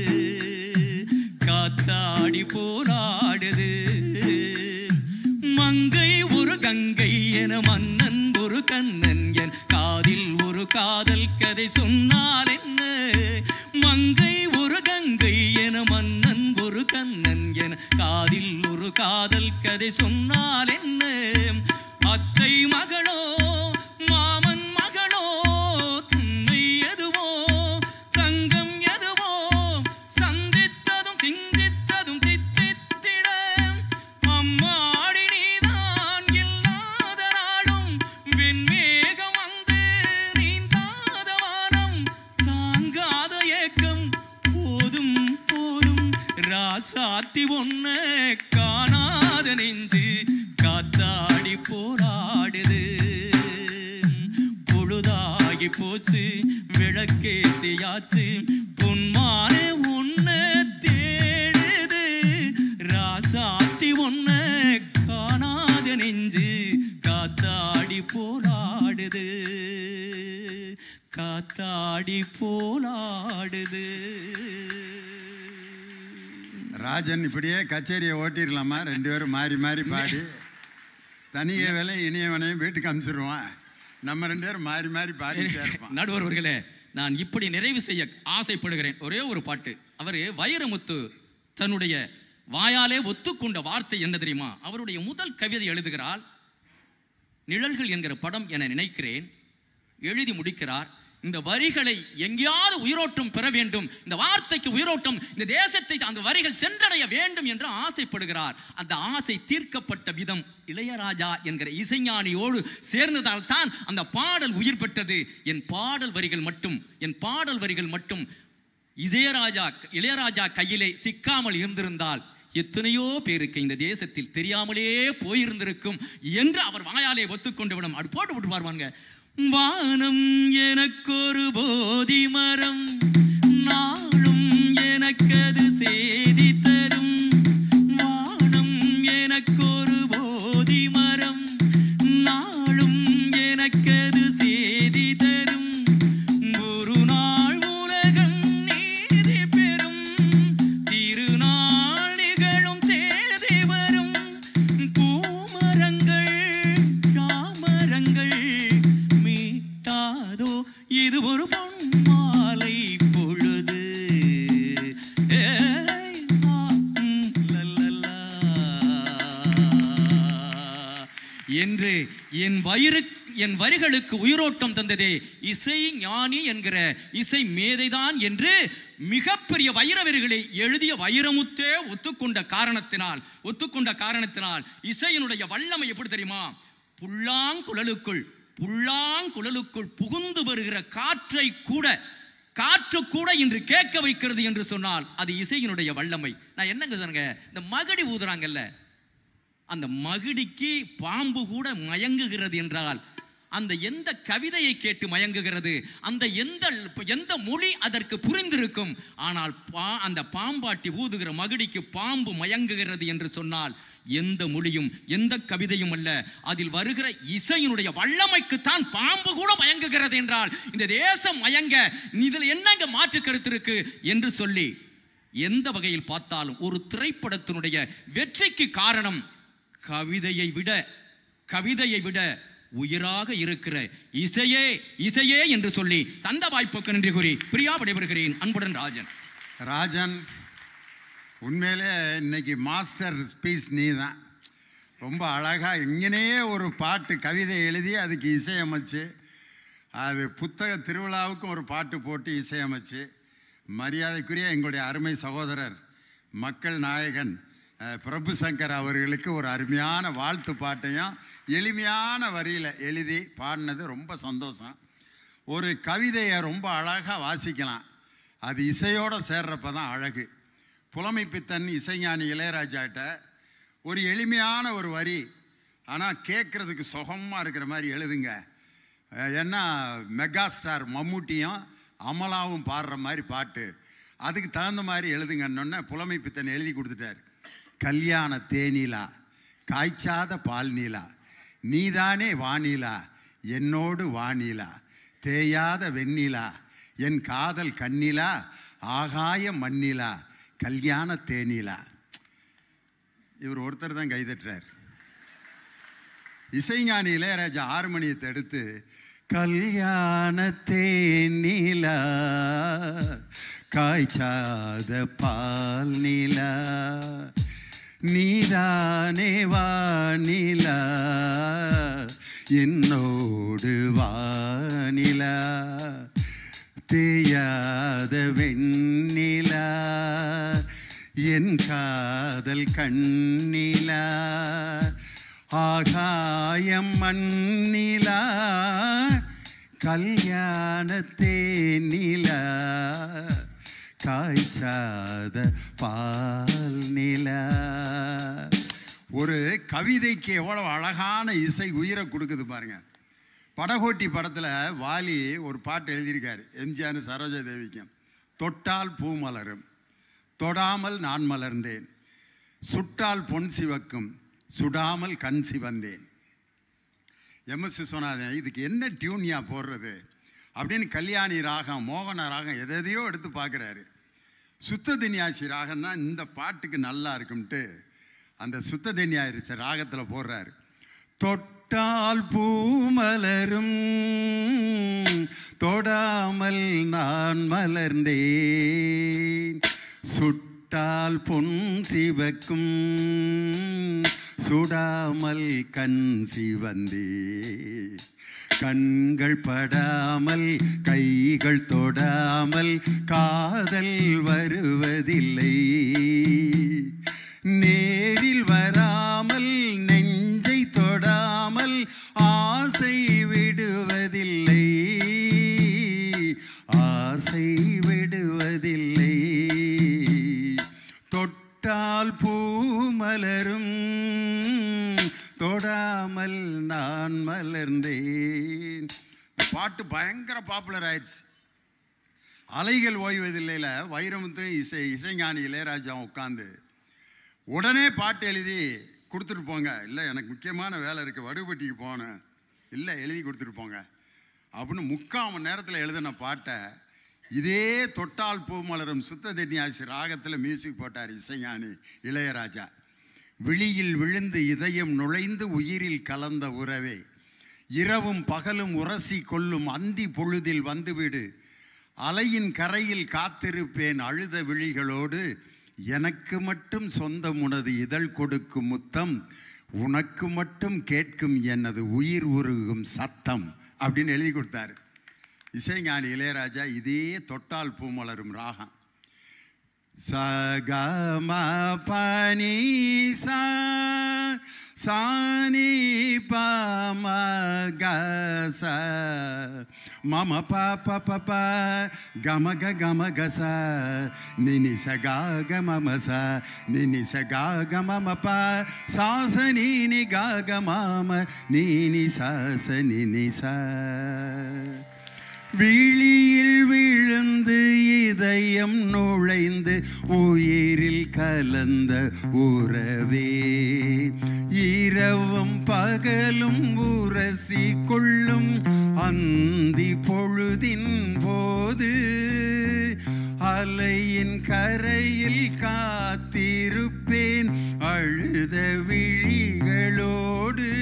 காத்தாடி போராடுது மங்கை ஒரு கங்கை என மன்னன் ஒரு கண்ணன் என் காதில் ஒரு காதல் கதை சொன்னால் என்ன மங்கை ஒரு கங்கை என மன்னன் ஒரு கண்ணன் என காதில் ஒரு காதல் கதை சொன்னால் என்ன அத்தை மகளோ மாமன் மகளோ துணை எதுவோ தங்கம் எதுவோ சந்தித்ததும் சிந்தித்ததும் தித்தித்திட அம்மாடி நீதான் இல்லாத நாளும் வெண்மேகம் வந்து நீந்தாத வானம் தாங்காத ஏக்கம் போதும் போதும் ராசாத்தி ஒன்ன காணாத நெஞ்சு காத்தாடி போராடுது பொழுதாகி போச்சு விளக்கேத்தியாச்சு பொன்மானே ஒன்ன தேடுது ராசாத்தி ஒன்ன காணாத நெஞ்சு காத்தாடி போராடுது காத்தாடி போலாடுது ராஜன் இப்படியே கச்சேரியை ஓட்டிடலாமா ரெண்டு பேரும் மாறி மாறி பாடி தனிய வேலை இனியவனையும் வீட்டுக்கு அனுப்பிச்சிருவான் நம்ம ரெண்டு பேரும் மாறி மாறி பாடிட்டே இருப்பான் நடுவர் அவர்களே நான் இப்படி நிறைவு செய்ய ஆசைப்படுகிறேன் ஒரே ஒரு பாட்டு அவர் வைரமுத்து தன்னுடைய வாயாலே ஒத்துக்கொண்ட வார்த்தை என்ன தெரியுமா அவருடைய முதல் கவிதை எழுதுகிறார் நிழல்கள் என்கிற படம் என நினைக்கிறேன் எழுதி முடிக்கிறார் இந்த வரிகளை எங்கேயாவது உயிரோட்டம் பெற வேண்டும் இந்த வார்த்தைக்கு உயிரோட்டம் இந்த தேசத்தை அந்த வரிகள் சென்றடைய வேண்டும் என்று ஆசைப்படுகிறார் அந்த ஆசை தீர்க்கப்பட்ட விதம் இளையராஜா என்கிற இசைஞானியோடு சேர்ந்ததால் தான் அந்த பாடல் உயிர் பெற்றது என் பாடல் வரிகள் மட்டும் என் பாடல் வரிகள் மட்டும் இளையராஜா இளையராஜா கையிலே சிக்காமல் இருந்திருந்தால் எத்தனையோ பேருக்கு இந்த தேசத்தில் தெரியாமலே போயிருந்திருக்கும் என்று அவர் வாயாலே ஒத்துக்கொண்டு விடும் அது போட்டு விட்டு பாருவாங்க வானம் எனக்கொரு போதி மரம் நாளும் எனக்கது செய்தி தரும் வானம் எனக்கொரு போதி மரம் நாளும் எனக்கது செய்தி தரும் ஒரு நாள் உலகம் நீதி பெறும் திருநாள் நிகழும் தேதி வரும் பூமரங்கள் ராமரங்கள் மீட்டாதோ இது ஒரு பொன் மாலை பொழுது ஏய், என்று என் வயிறு என் வரிகளுக்கு உயிரோட்டம் தந்ததே இசை ஞானி என்கிற இசை மேதைதான் என்று மிகப்பெரிய வைரவரிகளை எழுதிய வைரமுத்தே ஒத்துக்கொண்ட காரணத்தினால் ஒத்துக்கொண்ட காரணத்தினால் இசையினுடைய வல்லமை எப்படி தெரியுமா புல்லாங்குழலுக்குள் புல்லாங்குழலுக்குள் புகுந்து வருகிற காற்றை கூட காற்று கூட இன்று கேட்க வைக்கிறது என்று சொன்னால் அது இசையினுடைய வல்லமை நான் என்னங்க சொன்னேங்க இந்த மகடி ஊதுறாங்கல்ல அந்த மகிடிக்கு பாம்பு கூட மயங்குகிறது என்றால் அந்த எந்த கவிதையை கேட்டு மயங்குகிறது அந்த எந்த எந்த மொழி அதற்கு புரிந்திருக்கும் ஆனால் பா அந்த பாம்பாட்டி ஊதுகிற மகிடிக்கு பாம்பு மயங்குகிறது என்று சொன்னால் எந்த மொழியும் எந்த கவிதையும் அல்ல அதில் வருகிற இசையினுடைய வல்லமைக்குத்தான் பாம்பு கூட மயங்குகிறது என்றால் இந்த தேசம் மயங்க இதில் என்னங்க மாற்று கருத்து இருக்கு என்று சொல்லி எந்த வகையில் பார்த்தாலும் ஒரு திரைப்படத்தினுடைய வெற்றிக்கு காரணம் கவிதையை விட கவிதையை விட உயிராக இருக்கிற இசையே இசையே என்று சொல்லி தந்த வாய்ப்புக்கு நன்றி கூறி பிரியா விடைபெறுகிறேன் அன்புடன் ராஜன் ராஜன் உண்மையிலே இன்னைக்கு மாஸ்டர் ஸ்பீச் நீ தான் ரொம்ப அழகாக இங்கனையே ஒரு பாட்டு கவிதை எழுதி அதுக்கு இசையமைச்சு அது புத்தக திருவிழாவுக்கும் ஒரு பாட்டு போட்டு இசையமைச்சு மரியாதைக்குரிய எங்களுடைய அருமை சகோதரர் மக்கள் நாயகன் அஹ், பிரபு சங்கர் அவர்களுக்கு ஒரு அருமையான வாழ்த்து பாட்டையும் எளிமையான வரியில் எழுதி பாடினது ரொம்ப சந்தோஷம் ஒரு கவிதையை ரொம்ப அழகாக வாசிக்கலாம் அது இசையோடு சேர்றப்ப தான் அழகு புலமை பித்தன் இசைஞானி இளையராஜாட்ட ஒரு எளிமையான ஒரு வரி ஆனால் கேட்குறதுக்கு சுகமாக இருக்கிற மாதிரி எழுதுங்க அஹ் ஏன்னா மெகா ஸ்டார் மம்முட்டியும் அமலாவும் பாடுற மாதிரி பாட்டு அதுக்கு தகுந்த மாதிரி எழுதுங்கன்னொன்னே புலமை பித்தன் எழுதி கொடுத்துட்டார் கல்யாண தேனிலா காய்ச்சாத பால் நீலா நீதானே வானிலா என்னோடு வானிலா தேயாத வெண்ணிலா என் காதல் கண்ணிலா ஆகாய மண்ணிலா கல்யாண தேனிலா இவர் ஒருத்தர் தான் கைதட்டுறார் இசைஞானி இளையராஜா ஆறுமணியத்தை எடுத்து கல்யாணத்தே நிலா காய்ச்சாத பால் நிலா நீதானே வானிலா என்னோடு வானிலா தேயாத வெண்ணிலா என் காதல் கண்ணிலா ஆகாயம் மண்ணிலா கல்யாணத்தே நிலா காய்ச்சாத பால் நிலா ஒரு கவிதைக்கு எவ்வளவு அழகான இசை உயிரை கொடுக்குது பாருங்க படகோட்டி படத்தில் வாலி ஒரு பாட்டு எழுதியிருக்காரு எம்ஜிஆர் சரோஜா தேவிக்கும் தொட்டால் பூ மலரும் தொடாமல் நான் மலர்ந்தேன் சுட்டால் பொன் சிவக்கும் சுடாமல் கண் சிவந்தேன் எம்எஸ் விஸ்வநாதன் இதுக்கு என்ன டியூன்யா போடுறது அப்படின்னு கல்யாணி ராகம் மோகன ராகம் எதையோ எடுத்து பார்க்குறாரு சுத்த தின்யாசி ராகம் தான் இந்த பாட்டுக்கு நல்லா இருக்கும்ட்டு அந்த சுத்த தின்யாசி ராகத்தில் போடுறாரு தொட்டால் பூமலரும் தொடாமல் நான் மலர்ந்தேன் சுட்டால் பொன் சிவக்கும் சுடாமல் கண் சிவந்தே கண்கள் படாமல் கைகள் தொடாமல் காதல் வருவதில்லை நேரில் வராமல் நெஞ்சை தொடாமல் ஆசை விடுவதில்லை ஆசை விடுவதில்லை தொட்டால் பூ மலரும் தொடாமல் நான் மலர்ந்தேன் இந்த பாட்டு பயங்கர பாப்புலர் ஆயிடுச்சு அலைகள் ஓய்வதில்லையில் வைரமுத்து இசை இசைஞானி இளையராஜா உட்காந்து உடனே பாட்டு எழுதி கொடுத்துட்டு போங்க இல்லை எனக்கு முக்கியமான வேலை இருக்குது வடுபட்டிக்கு போனேன் இல்லை எழுதி கொடுத்துட்டு போங்க அப்படின்னு முக்கால் மணி நேரத்தில் எழுதின பாட்டை இதே தொட்டால் பூ மலரும் சுத்த தென்னியாசி ராகத்தில் மியூசிக் போட்டார் இசைஞானி இளையராஜா விழியில் விழுந்து இதயம் நுழைந்து உயிரில் கலந்த உறவே இரவும் பகலும் உரசி கொள்ளும் அந்தி பொழுதில் வந்துவிடு அலையின் கரையில் காத்திருப்பேன் அழுத விழிகளோடு எனக்கு மட்டும் சொந்தம் உனது இதழ் கொடுக்கும் முத்தம் உனக்கு மட்டும் கேட்கும் எனது உயிர் உருகும் சத்தம் அப்படின்னு எழுதி கொடுத்தாரு இசைஞானி இளையராஜா இதே தொட்டால் பூமலரும் ராகம் சகம பனி சா சானி பம க ச மம ப ப ப ப கம க கம க ச நினி ச க க மம ச நினி ச க க மம ப சா ச நீ நி க க மம நீ நி ச ச நி நி ச விழியில் விழுந்து இதயம் நுழைந்து உயிரில் கலந்த உறவே இரவும் பகலும் உரசி கொள்ளும் அந்தி பொழுதின் போது அலையின் கரையில் காத்திருப்பேன் அழுத விழிகளோடு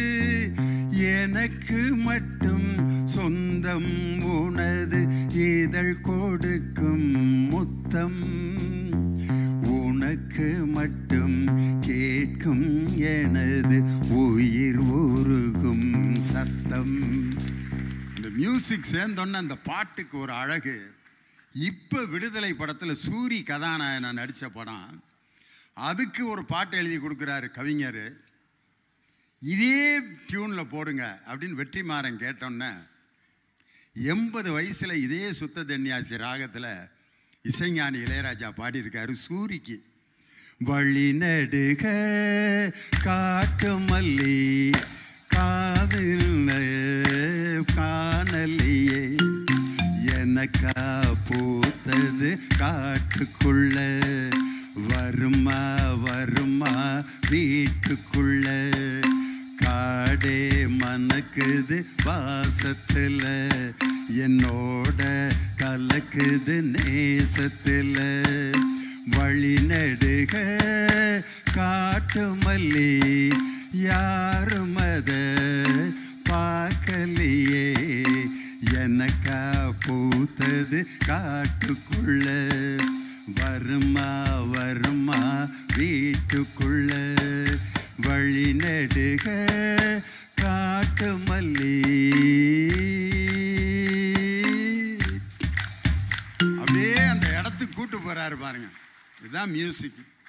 எனக்கு மட்டும் சொந்தம் உனது இதழ் கொடுக்கும் முத்தம் உனக்கு மட்டும் கேட்கும் எனது உயிர் உருகும் சத்தம் இந்த மியூசிக் சேர்ந்தோன்னே அந்த பாட்டுக்கு ஒரு அழகு இப்போ விடுதலை படத்தில் சூரி கதாநாயகன் நடித்த படம் அதுக்கு ஒரு பாட்டு எழுதி கொடுக்குறாரு கவிஞர் இதே டியூனில் போடுங்க அப்படின்னு வெற்றிமாறன் கேட்டோன்னே எண்பது வயசில் இதே சுத்த தன்யாசி ராகத்தில் இசைஞானி இளையராஜா பாடியிருக்காரு சூரிக்கு வழி நடுக காட்டு மல்லி காதில் காணலியே எனக்கா பூத்தது காட்டுக்குள்ள வருமா வருமா வீட்டுக்குள்ள காடே மணக்குது வாசத்துல என்னோட கலக்குது நேசத்துல வழி நடுக காட்டு மல்லி யாரும் அத பார்க்கலையே எனக்கா பூத்தது காட்டுக்குள்ள வருமா வருமா வீட்டுக்குள்ள வழி நெடுக காட்டு மல்லி அப்படியே அந்த இடத்துக்கு கூட்டு போறாரு பாருங்க இதுதான் மியூசிக்